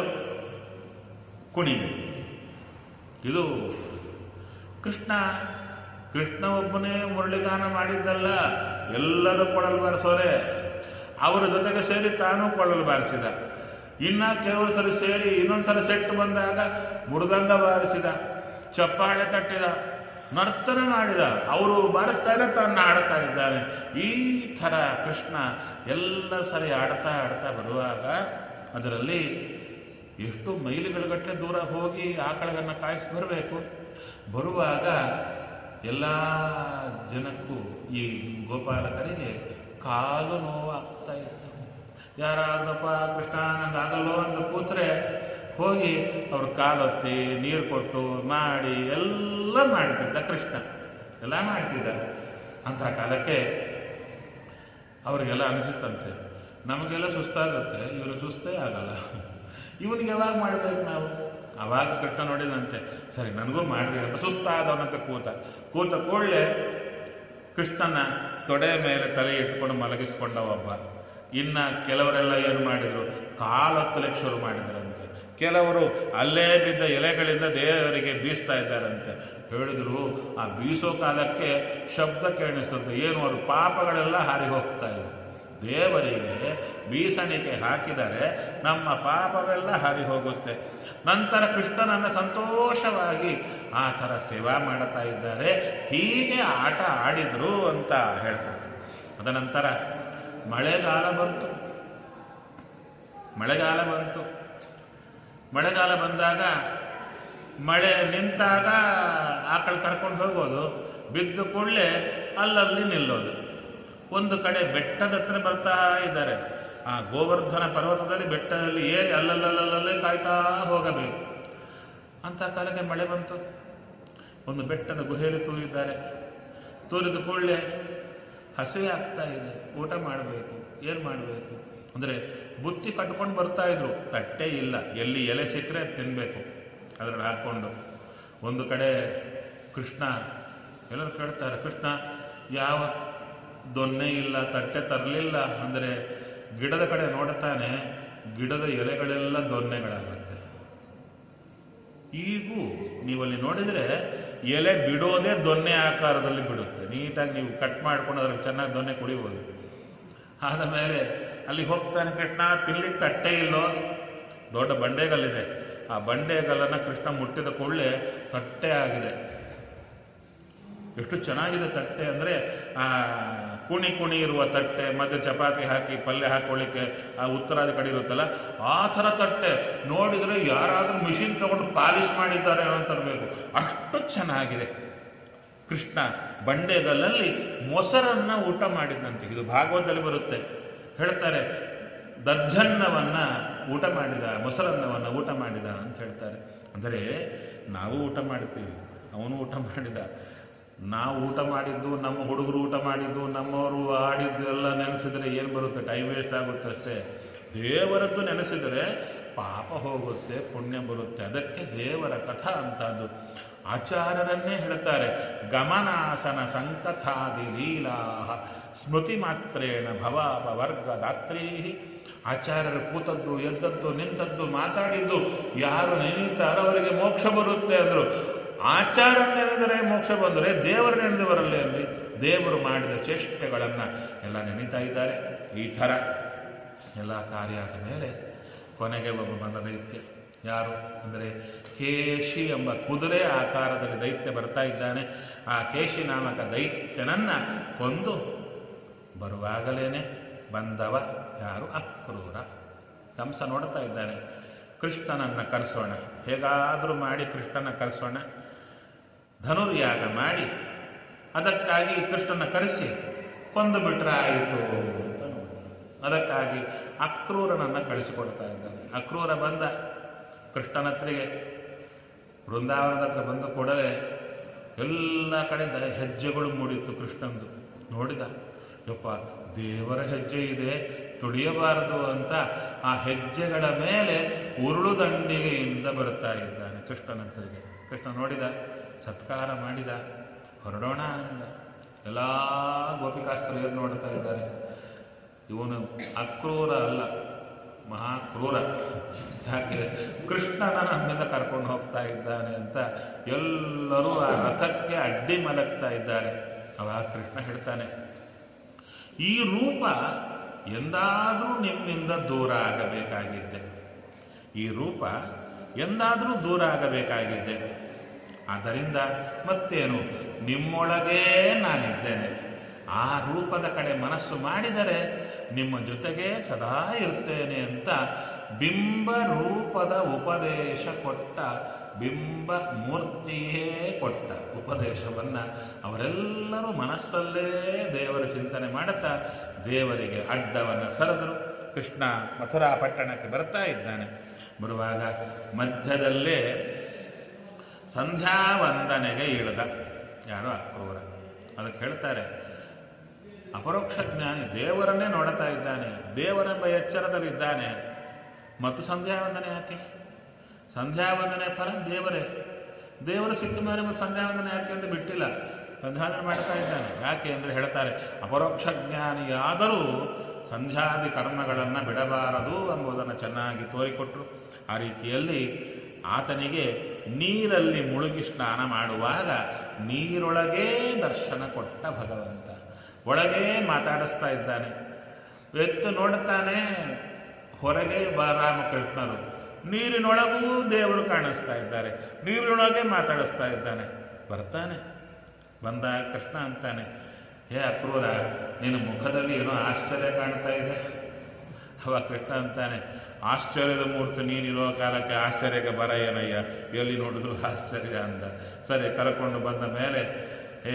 ಕುಣಿಬೇಕು ಇದು ಕೃಷ್ಣ ಕೃಷ್ಣ ಒಬ್ಬನೇ ಮುರಳಿಗಾನ ಮಾಡಿದ್ದಲ್ಲ ಎಲ್ಲರೂ ಕೊಳಲು ಬಾರಿಸೋರೆ ಅವರ ಜೊತೆಗೆ ಸೇರಿ ತಾನೂ ಕೊಳಲು ಬಾರಿಸಿದ ಇನ್ನ ಕೆಲವರು ಸರಿ ಸೇರಿ ಇನ್ನೊಂದು ಸಲ ಸೆಟ್ಟು ಬಂದಾಗ ಮೃದಂಗ ಬಾರಿಸಿದ ಚಪ್ಪಾಳೆ ತಟ್ಟಿದ ನರ್ತನ ಮಾಡಿದ ಅವರು ಬಾರಿಸ್ತಾರೆ ತಾನು ಆಡ್ತಾ ಇದ್ದಾನೆ ಈ ಥರ ಕೃಷ್ಣ ಎಲ್ಲ ಸರಿ ಆಡ್ತಾ ಆಡ್ತಾ ಬರುವಾಗ ಅದರಲ್ಲಿ ಎಷ್ಟು ಮೈಲಿಗಳಗಟ್ಟಲೆ ದೂರ ಹೋಗಿ ಆಕಳಗನ್ನು ಕಾಯಿಸಿ ಬರಬೇಕು ಬರುವಾಗ ಎಲ್ಲ ಜನಕ್ಕೂ ಈ ಗೋಪಾಲಕರಿಗೆ ಕಾಲು ನೋವಾಗ್ತಾ ಇತ್ತು ಯಾರಾದ್ರಪ್ಪ ಕೃಷ್ಣ ನಂಗಾಗಲ್ಲೋ ಅಂತ ಕೂತ್ರೆ ಹೋಗಿ ಅವ್ರ ಕಾಲೊತ್ತಿ ನೀರು ಕೊಟ್ಟು ಮಾಡಿ ಎಲ್ಲ ಮಾಡ್ತಿದ್ದ ಕೃಷ್ಣ ಎಲ್ಲ ಮಾಡ್ತಿದ್ದ ಅಂತಹ ಕಾಲಕ್ಕೆ ಅವರಿಗೆಲ್ಲ ಅನಿಸುತ್ತಂತೆ ನಮಗೆಲ್ಲ ಸುಸ್ತಾಗುತ್ತೆ ಇವರು ಸುಸ್ತೇ ಆಗಲ್ಲ ಇವನಿಗೆ ಯಾವಾಗ ಮಾಡಬೇಕು ನಾವು ಅವಾಗ ಕೃಷ್ಣ ನೋಡಿದಂತೆ ಸರಿ ನನಗೂ ಮಾಡ್ರಿ ಅಂತ ಸುಸ್ತಾದವನಂತ ಕೂತ ಕೂತ ಕೂಡಲೇ ಕೃಷ್ಣನ ತೊಡೆ ಮೇಲೆ ತಲೆ ಇಟ್ಕೊಂಡು ಮಲಗಿಸ್ಕೊಂಡ ಒಬ್ಬ ಇನ್ನ ಕೆಲವರೆಲ್ಲ ಏನು ಮಾಡಿದ್ರು ಕಾಲತ್ತಲಿಕ್ಕೆ ಶುರು ಮಾಡಿದ್ರಂತೆ ಕೆಲವರು ಅಲ್ಲೇ ಬಿದ್ದ ಎಲೆಗಳಿಂದ ದೇವರಿಗೆ ಬೀಸ್ತಾ ಇದ್ದಾರಂತೆ ಹೇಳಿದ್ರು ಆ ಬೀಸೋ ಕಾಲಕ್ಕೆ ಶಬ್ದ ಕೇಳಿಸ್ತಂತೆ ಏನು ಅವ್ರ ಪಾಪಗಳೆಲ್ಲ ಹಾರಿ ಹೋಗ್ತಾ ಇವೆ ದೇವರಿಗೆ ಬೀಸಣಿಕೆ ಹಾಕಿದರೆ ನಮ್ಮ ಪಾಪವೆಲ್ಲ ಹಾರಿ ಹೋಗುತ್ತೆ ನಂತರ ಕೃಷ್ಣನನ್ನು ಸಂತೋಷವಾಗಿ ಆ ಥರ ಸೇವಾ ಮಾಡುತ್ತಾ ಇದ್ದಾರೆ ಹೀಗೆ ಆಟ ಆಡಿದ್ರು ಅಂತ ಹೇಳ್ತಾರೆ ಅದನಂತರ ಮಳೆಗಾಲ ಬಂತು ಮಳೆಗಾಲ ಬಂತು ಮಳೆಗಾಲ ಬಂದಾಗ ಮಳೆ ನಿಂತಾಗ ಆಕಳು ಕರ್ಕೊಂಡು ಹೋಗೋದು ಬಿದ್ದು ಕೂಡಲೇ ಅಲ್ಲಲ್ಲಿ ನಿಲ್ಲೋದು ಒಂದು ಕಡೆ ಬೆಟ್ಟದ ಹತ್ರ ಬರ್ತಾ ಇದ್ದಾರೆ ಆ ಗೋವರ್ಧನ ಪರ್ವತದಲ್ಲಿ ಬೆಟ್ಟದಲ್ಲಿ ಏರಿ ಅಲ್ಲಲ್ಲಲ್ಲಲ್ಲೇ ಕಾಯ್ತಾ ಹೋಗಬೇಕು ಅಂತ ಕಾಲಕ್ಕೆ ಮಳೆ ಬಂತು ಒಂದು ಬೆಟ್ಟದ ಗುಹೆಯಲ್ಲಿ ತೂರಿದ್ದಾರೆ ತೂರಿದ ಕೂಡಲೇ ಹಸಿವೆ ಆಗ್ತಾ ಇದೆ ಊಟ ಮಾಡಬೇಕು ಏನು ಮಾಡಬೇಕು ಅಂದರೆ ಬುತ್ತಿ ಕಟ್ಕೊಂಡು ಬರ್ತಾ ಇದ್ರು ತಟ್ಟೆ ಇಲ್ಲ ಎಲ್ಲಿ ಎಲೆ ಸಿಕ್ಕರೆ ತಿನ್ನಬೇಕು ಅದರಲ್ಲಿ ಹಾಕ್ಕೊಂಡು ಒಂದು ಕಡೆ ಕೃಷ್ಣ ಎಲ್ಲರೂ ಕೇಳ್ತಾರೆ ಕೃಷ್ಣ ಯಾವ ದೊನ್ನೆ ಇಲ್ಲ ತಟ್ಟೆ ತರಲಿಲ್ಲ ಅಂದರೆ ಗಿಡದ ಕಡೆ ನೋಡ್ತಾನೆ ಗಿಡದ ಎಲೆಗಳೆಲ್ಲ ದೊನ್ನೆಗಳಾಗುತ್ತೆ ಈಗೂ ನೀವಲ್ಲಿ ನೋಡಿದರೆ ಎಲೆ ಬಿಡೋದೇ ದೊನ್ನೆ ಆಕಾರದಲ್ಲಿ ಬಿಡುತ್ತೆ ನೀಟಾಗಿ ನೀವು ಕಟ್ ಮಾಡ್ಕೊಂಡು ಅದ್ರಲ್ಲಿ ಚೆನ್ನಾಗಿ ದೊನ್ನೆ ಕುಡಿಬೋದು ಆದ ಮೇಲೆ ಅಲ್ಲಿ ಹೋಗ್ತಾನೆ ಕೃಷ್ಣ ತಿನ್ಲಿಕ್ಕೆ ತಟ್ಟೆ ಇಲ್ಲೋ ದೊಡ್ಡ ಬಂಡೆಗಲ್ಲಿದೆ ಆ ಬಂಡೆಗಲ್ಲನ್ನು ಕೃಷ್ಣ ಮುಟ್ಟಿದ ಕೂಡಲೇ ತಟ್ಟೆ ಆಗಿದೆ ಎಷ್ಟು ಚೆನ್ನಾಗಿದೆ ತಟ್ಟೆ ಅಂದರೆ ಆ ಕುಣಿ ಕುಣಿ ಇರುವ ತಟ್ಟೆ ಮಧ್ಯೆ ಚಪಾತಿ ಹಾಕಿ ಪಲ್ಯ ಹಾಕೊಳ್ಳಿಕ್ಕೆ ಆ ಉತ್ತರಾದಿ ಕಡೆ ಇರುತ್ತಲ್ಲ ಆ ಥರ ತಟ್ಟೆ ನೋಡಿದರೆ ಯಾರಾದರೂ ಮಿಷಿನ್ ತಗೊಂಡು ಪಾಲಿಶ್ ಮಾಡಿದ್ದಾರೆ ಅಂತ ತರಬೇಕು ಅಷ್ಟು ಚೆನ್ನಾಗಿದೆ ಕೃಷ್ಣ ಬಂಡೆಗಲ್ಲಲ್ಲಿ ಮೊಸರನ್ನ ಊಟ ಮಾಡಿದಂತೆ ಇದು ಭಾಗವತದಲ್ಲಿ ಬರುತ್ತೆ ಹೇಳ್ತಾರೆ ದಧ್ಯನ್ನವನ್ನ ಊಟ ಮಾಡಿದ ಮೊಸರನ್ನವನ್ನ ಊಟ ಮಾಡಿದ ಅಂತ ಹೇಳ್ತಾರೆ ಅಂದರೆ ನಾವು ಊಟ ಮಾಡ್ತೀವಿ ಅವನು ಊಟ ಮಾಡಿದ ನಾವು ಊಟ ಮಾಡಿದ್ದು ನಮ್ಮ ಹುಡುಗರು ಊಟ ಮಾಡಿದ್ದು ನಮ್ಮವರು ಆಡಿದ್ದು ಎಲ್ಲ ನೆನೆಸಿದರೆ ಏನು ಬರುತ್ತೆ ಟೈಮ್ ವೇಸ್ಟ್ ಆಗುತ್ತೆ ಅಷ್ಟೇ ದೇವರದ್ದು ನೆನೆಸಿದರೆ ಪಾಪ ಹೋಗುತ್ತೆ ಪುಣ್ಯ ಬರುತ್ತೆ ಅದಕ್ಕೆ ದೇವರ ಕಥಾ ಅಂತದ್ದು ಆಚಾರ್ಯರನ್ನೇ ಹೇಳ್ತಾರೆ ಗಮನಾಸನ ಸಂಕಥಾದಿ ಲೀಲಾ ಸ್ಮೃತಿ ಮಾತ್ರೇಣ ಭವಾಪ ವರ್ಗ ದಾತ್ರೀ ಆಚಾರ್ಯರು ಕೂತದ್ದು ಎದ್ದದ್ದು ನಿಂತದ್ದು ಮಾತಾಡಿದ್ದು ಯಾರು ನೆನೀತಾರೋ ಅವರಿಗೆ ಮೋಕ್ಷ ಬರುತ್ತೆ ಅಂದರು ಆಚಾರ ನೆನೆದರೆ ಮೋಕ್ಷ ಬಂದರೆ ದೇವರು ನೆನೆದವರಲ್ಲೇ ಅಲ್ಲಿ ದೇವರು ಮಾಡಿದ ಚೇಷ್ಟೆಗಳನ್ನು ಎಲ್ಲ ನೆನೀತಾ ಇದ್ದಾರೆ ಈ ಥರ ಎಲ್ಲ ಕಾರ್ಯ ಆದ ಮೇಲೆ ಕೊನೆಗೆ ಒಬ್ಬ ಬಂದ ದೈತ್ಯ ಯಾರು ಅಂದರೆ ಕೇಶಿ ಎಂಬ ಕುದುರೆ ಆಕಾರದಲ್ಲಿ ದೈತ್ಯ ಬರ್ತಾ ಇದ್ದಾನೆ ಆ ಕೇಶಿ ನಾಮಕ ದೈತ್ಯನನ್ನ ಕೊಂದು ಬರುವಾಗಲೇನೆ ಬಂದವ ಯಾರು ಅಕ್ರೂರ ಕಂಸ ನೋಡ್ತಾ ಇದ್ದಾನೆ ಕೃಷ್ಣನನ್ನು ಕರೆಸೋಣ ಹೇಗಾದರೂ ಮಾಡಿ ಕೃಷ್ಣನ ಕರೆಸೋಣ ಧನುರ್ಯಾಗ ಮಾಡಿ ಅದಕ್ಕಾಗಿ ಕೃಷ್ಣನ ಕರೆಸಿ ಕೊಂದು ಬಿಟ್ರೆ ಆಯಿತು ಅಂತ ನೋಡ್ತಾನೆ. ಅದಕ್ಕಾಗಿ ಅಕ್ರೂರನನ್ನು ಕಳಿಸಿಕೊಡ್ತಾ ಇದ್ದಾನೆ ಅಕ್ರೂರ ಬಂದ ಕೃಷ್ಣನ ಹತ್ರಿಗೆ ಬೃಂದಾವನದ ಹತ್ರ ಬಂದ ಕೂಡಲೇ ಎಲ್ಲ ಕಡೆ ದ ಹೆಜ್ಜೆಗಳು ಮೂಡಿತ್ತು ಕೃಷ್ಣಂದು ನೋಡಿದ ಯಪ್ಪ ದೇವರ ಹೆಜ್ಜೆ ಇದೆ ತುಳಿಯಬಾರದು ಅಂತ ಆ ಹೆಜ್ಜೆಗಳ ಮೇಲೆ ಉರುಳು ದಂಡಿಗೆಯಿಂದ ಬರ್ತಾ ಇದ್ದಾನೆ ಕೃಷ್ಣನ ಹತ್ರಿಗೆ ಕೃಷ್ಣ ನೋಡಿದ ಸತ್ಕಾರ ಮಾಡಿದ ಹೊರಡೋಣ ಅಂದ ಎಲ್ಲ ಗೋಪಿಕಾಸ್ತ್ರೀಯರು ನೋಡ್ತಾ ಇದ್ದಾರೆ ಇವನು ಅಕ್ರೂರ ಅಲ್ಲ ಮಹಾ ಕ್ರೂರ ಯಾಕೆ ಕೃಷ್ಣನ ನಮ್ಮಿಂದ ಕರ್ಕೊಂಡು ಹೋಗ್ತಾ ಇದ್ದಾನೆ ಅಂತ ಎಲ್ಲರೂ ಆ ರಥಕ್ಕೆ ಅಡ್ಡಿ ಮಲಗ್ತಾ ಇದ್ದಾರೆ ಅವಾಗ ಕೃಷ್ಣ ಹೇಳ್ತಾನೆ ಈ ರೂಪ ಎಂದಾದರೂ ನಿಮ್ಮಿಂದ ದೂರ ಆಗಬೇಕಾಗಿದ್ದೆ ಈ ರೂಪ ಎಂದಾದರೂ ದೂರ ಆಗಬೇಕಾಗಿದ್ದೆ ಆದ್ದರಿಂದ ಮತ್ತೇನು ನಿಮ್ಮೊಳಗೇ ನಾನಿದ್ದೇನೆ ಆ ರೂಪದ ಕಡೆ ಮನಸ್ಸು ಮಾಡಿದರೆ ನಿಮ್ಮ ಜೊತೆಗೆ ಸದಾ ಇರ್ತೇನೆ ಅಂತ ಬಿಂಬ ರೂಪದ ಉಪದೇಶ ಕೊಟ್ಟ ಬಿಂಬ ಮೂರ್ತಿಯೇ ಕೊಟ್ಟ ಉಪದೇಶವನ್ನು ಅವರೆಲ್ಲರೂ ಮನಸ್ಸಲ್ಲೇ ದೇವರ ಚಿಂತನೆ ಮಾಡುತ್ತಾ ದೇವರಿಗೆ ಅಡ್ಡವನ್ನು ಸರಿದರು ಕೃಷ್ಣ ಮಥುರಾ ಪಟ್ಟಣಕ್ಕೆ ಬರ್ತಾ ಇದ್ದಾನೆ ಬರುವಾಗ ಮಧ್ಯದಲ್ಲೇ ಸಂಧ್ಯಾ ವಂದನೆಗೆ ಇಳಿದ ಯಾರೋ ಅಕ್ರೂರ ಅದಕ್ಕೆ ಹೇಳ್ತಾರೆ ಅಪರೋಕ್ಷ ಜ್ಞಾನಿ ದೇವರನ್ನೇ ನೋಡುತ್ತಾ ಇದ್ದಾನೆ ದೇವರೆಂಬ ಎಚ್ಚರದಲ್ಲಿದ್ದಾನೆ ಮತ್ತು ಸಂಧ್ಯಾ ವಂದನೆ ಯಾಕೆ ಸಂಧ್ಯಾ ವಂದನೆ ಫಲ ದೇವರೇ ದೇವರು ಸಿಕ್ಕ ಮೇಲೆ ಮತ್ತು ಸಂಧ್ಯಾ ವಂದನೆ ಯಾಕೆ ಅಂತ ಬಿಟ್ಟಿಲ್ಲ ಸಂಧ್ಯಾವಂದನೆ ಮಾಡ್ತಾ ಇದ್ದಾನೆ ಯಾಕೆ ಅಂದರೆ ಹೇಳ್ತಾರೆ ಅಪರೋಕ್ಷ ಜ್ಞಾನಿಯಾದರೂ ಸಂಧ್ಯಾದಿ ಕರ್ಮಗಳನ್ನು ಬಿಡಬಾರದು ಎಂಬುದನ್ನು ಚೆನ್ನಾಗಿ ತೋರಿಕೊಟ್ರು ಆ ರೀತಿಯಲ್ಲಿ ಆತನಿಗೆ ನೀರಲ್ಲಿ ಮುಳುಗಿ ಸ್ನಾನ ಮಾಡುವಾಗ ನೀರೊಳಗೇ ದರ್ಶನ ಕೊಟ್ಟ ಭಗವಂತ ಒಳಗೇ ಮಾತಾಡಿಸ್ತಾ ಇದ್ದಾನೆ ಎತ್ತು ನೋಡುತ್ತಾನೆ ಹೊರಗೆ ಬ ರಾಮಕೃಷ್ಣರು ನೀರಿನೊಳಗೂ ದೇವರು ಕಾಣಿಸ್ತಾ ಇದ್ದಾರೆ ನೀರಿನೊಳಗೆ ಮಾತಾಡಿಸ್ತಾ ಇದ್ದಾನೆ ಬರ್ತಾನೆ ಬಂದ ಕೃಷ್ಣ ಅಂತಾನೆ ಹೇ ಅಕ್ರೂರ ನಿನ್ನ ಮುಖದಲ್ಲಿ ಏನೋ ಆಶ್ಚರ್ಯ ಕಾಣ್ತಾ ಇದೆ ಅವ ಕೃಷ್ಣ ಅಂತಾನೆ ಆಶ್ಚರ್ಯದ ಮೂರ್ತಿ ನೀನಿರೋ ಕಾಲಕ್ಕೆ ಆಶ್ಚರ್ಯಕ್ಕೆ ಬರ ಏನಯ್ಯ ಎಲ್ಲಿ ನೋಡಿದ್ರು ಆಶ್ಚರ್ಯ ಅಂತ ಸರಿ ಕರ್ಕೊಂಡು ಬಂದ ಮೇಲೆ ಹೇ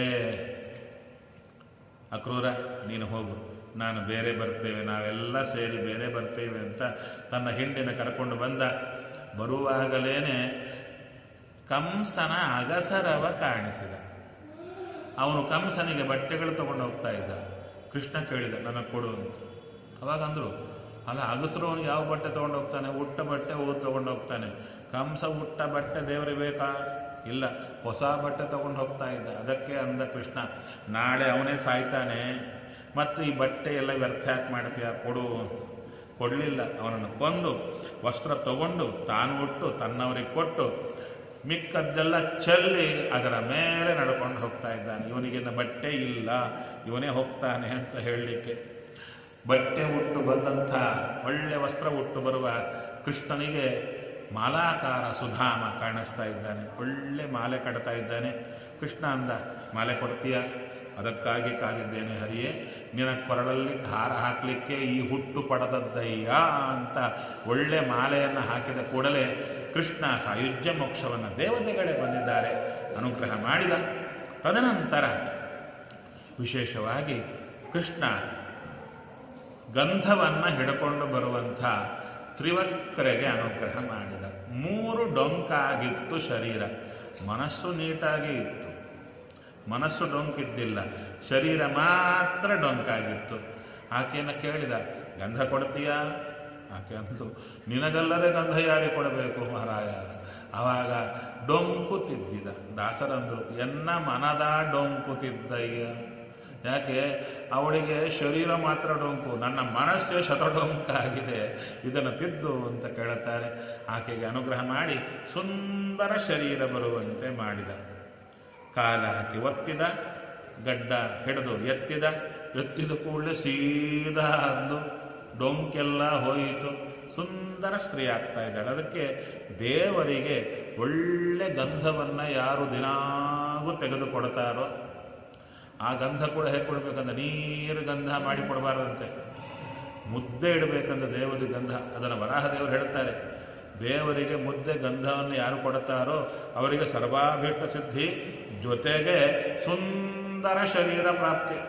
ಅಕ್ರೂರ ನೀನು ಹೋಗು ನಾನು ಬೇರೆ ಬರ್ತೇವೆ ನಾವೆಲ್ಲ ಸೇರಿ ಬೇರೆ ಬರ್ತೇವೆ ಅಂತ ತನ್ನ ಹಿಂಡಿನ ಕರ್ಕೊಂಡು ಬಂದ ಬರುವಾಗಲೇನೆ ಕಂಸನ ಅಗಸರವ ಕಾಣಿಸಿದ ಅವನು ಕಂಸನಿಗೆ ಬಟ್ಟೆಗಳು ತಗೊಂಡು ಹೋಗ್ತಾ ಇದ್ದ ಕೃಷ್ಣ ಕೇಳಿದ ನನಗೆ ಕೊಡು ಅಂತ ಅವಾಗ ಅಂದರು ಅಲ್ಲ ಅಗಸರು ಅವನಿಗೆ ಯಾವ ಬಟ್ಟೆ ತೊಗೊಂಡು ಹೋಗ್ತಾನೆ ಉಟ್ಟ ಬಟ್ಟೆ ಊರು ತೊಗೊಂಡು ಹೋಗ್ತಾನೆ ಕಂಸ ಉಟ್ಟ ಬಟ್ಟೆ ದೇವರಿಗೆ ಬೇಕಾ ಇಲ್ಲ ಹೊಸ ಬಟ್ಟೆ ತಗೊಂಡು ಹೋಗ್ತಾ ಇದ್ದ ಅದಕ್ಕೆ ಅಂದ ಕೃಷ್ಣ ನಾಳೆ ಅವನೇ ಸಾಯ್ತಾನೆ ಮತ್ತು ಈ ಬಟ್ಟೆ ಎಲ್ಲ ವ್ಯರ್ಥ ಯಾಕೆ ಮಾಡ್ತೀಯ ಕೊಡು ಕೊಡಲಿಲ್ಲ ಅವನನ್ನು ಕೊಂದು ವಸ್ತ್ರ ತಗೊಂಡು ತಾನು ಉಟ್ಟು ತನ್ನವರಿಗೆ ಕೊಟ್ಟು ಮಿಕ್ಕದ್ದೆಲ್ಲ ಚೆಲ್ಲಿ ಅದರ ಮೇಲೆ ನಡ್ಕೊಂಡು ಹೋಗ್ತಾ ಇದ್ದಾನೆ ಇವನಿಗಿನ್ನ ಬಟ್ಟೆ ಇಲ್ಲ ಇವನೇ ಹೋಗ್ತಾನೆ ಅಂತ ಹೇಳಲಿಕ್ಕೆ ಬಟ್ಟೆ ಉಟ್ಟು ಬಂದಂಥ ಒಳ್ಳೆ ವಸ್ತ್ರ ಉಟ್ಟು ಬರುವ ಕೃಷ್ಣನಿಗೆ ಮಾಲಾಕಾರ ಸುಧಾಮ ಕಾಣಿಸ್ತಾ ಇದ್ದಾನೆ ಒಳ್ಳೆ ಮಾಲೆ ಕಟ್ತಾ ಇದ್ದಾನೆ ಕೃಷ್ಣ ಅಂದ ಮಾಲೆ ಕೊಡ್ತೀಯ ಅದಕ್ಕಾಗಿ ಕಾದಿದ್ದೇನೆ ಹರಿಯೇ ನಿನ್ನ ಕೊರಳಲ್ಲಿ ಹಾರ ಹಾಕಲಿಕ್ಕೆ ಈ ಹುಟ್ಟು ಪಡೆದದ್ದಯ್ಯ ಅಂತ ಒಳ್ಳೆ ಮಾಲೆಯನ್ನು ಹಾಕಿದ ಕೂಡಲೇ ಕೃಷ್ಣ ಸಾಯುಜ್ಯ ಮೋಕ್ಷವನ್ನು ದೇವತೆಗಳೇ ಬಂದಿದ್ದಾರೆ ಅನುಗ್ರಹ ಮಾಡಿದ ತದನಂತರ ವಿಶೇಷವಾಗಿ ಕೃಷ್ಣ ಗಂಧವನ್ನು ಹಿಡ್ಕೊಂಡು ಬರುವಂಥ ತ್ರಿವಕ್ರೆಗೆ ಅನುಗ್ರಹ ಮಾಡಿದ ಮೂರು ಡೊಂಕಾಗಿತ್ತು ಶರೀರ ಮನಸ್ಸು ನೀಟಾಗಿ ಇತ್ತು ಮನಸ್ಸು ಡೊಂಕಿದ್ದಿಲ್ಲ ಶರೀರ ಮಾತ್ರ ಡೊಂಕಾಗಿತ್ತು ಆಕೆಯನ್ನು ಕೇಳಿದ ಗಂಧ ಕೊಡ್ತೀಯಾ ಆಕೆ ಅಂದು ನಿನಗಲ್ಲದೆ ಗಂಧ ಯಾರಿಗೆ ಕೊಡಬೇಕು ಮಹಾರಾಯ ಆವಾಗ ಡೊಂಕು ತಿದ್ದಿದ ದಾಸರಂದರು ಎನ್ನ ಮನದ ಡೊಂಕು ತಿದ್ದಯ್ಯ ಯಾಕೆ ಅವಳಿಗೆ ಶರೀರ ಮಾತ್ರ ಡೊಂಕು ನನ್ನ ಮನಸ್ಸೇ ಶತಡೊಂಕಾಗಿದೆ ಇದನ್ನು ತಿದ್ದು ಅಂತ ಕೇಳುತ್ತಾರೆ ಆಕೆಗೆ ಅನುಗ್ರಹ ಮಾಡಿ ಸುಂದರ ಶರೀರ ಬರುವಂತೆ ಮಾಡಿದ ಕಾಲ ಹಾಕಿ ಒತ್ತಿದ ಗಡ್ಡ ಹಿಡಿದು ಎತ್ತಿದ ಎತ್ತಿದ ಕೂಡಲೇ ಸೀದಾ ಅಂದು ಡೊಂಕೆಲ್ಲ ಹೋಯಿತು ಸುಂದರ ಸ್ತ್ರೀ ಆಗ್ತಾ ಇದ್ದಾಳೆ ಅದಕ್ಕೆ ದೇವರಿಗೆ ಒಳ್ಳೆ ಗಂಧವನ್ನು ಯಾರು ದಿನಾಗೂ ತೆಗೆದುಕೊಡ್ತಾರೋ ಆ ಗಂಧ ಕೂಡ ಹೇಗೆ ಕೊಡಬೇಕಂದ್ರೆ ನೀರು ಗಂಧ ಮಾಡಿ ಕೊಡಬಾರ್ದಂತೆ ಮುದ್ದೆ ಇಡಬೇಕಂದ ದೇವರಿಗೆ ಗಂಧ ಅದನ್ನು ವರಾಹ ದೇವರು ಹೇಳ್ತಾರೆ ದೇವರಿಗೆ ಮುದ್ದೆ ಗಂಧವನ್ನು ಯಾರು ಕೊಡುತ್ತಾರೋ ಅವರಿಗೆ ಸರ್ವಾಭೀಷ್ಟ ಸಿದ್ಧಿ ಜೊತೆಗೆ ಸುಂದರ ಶರೀರ ಪ್ರಾಪ್ತಿ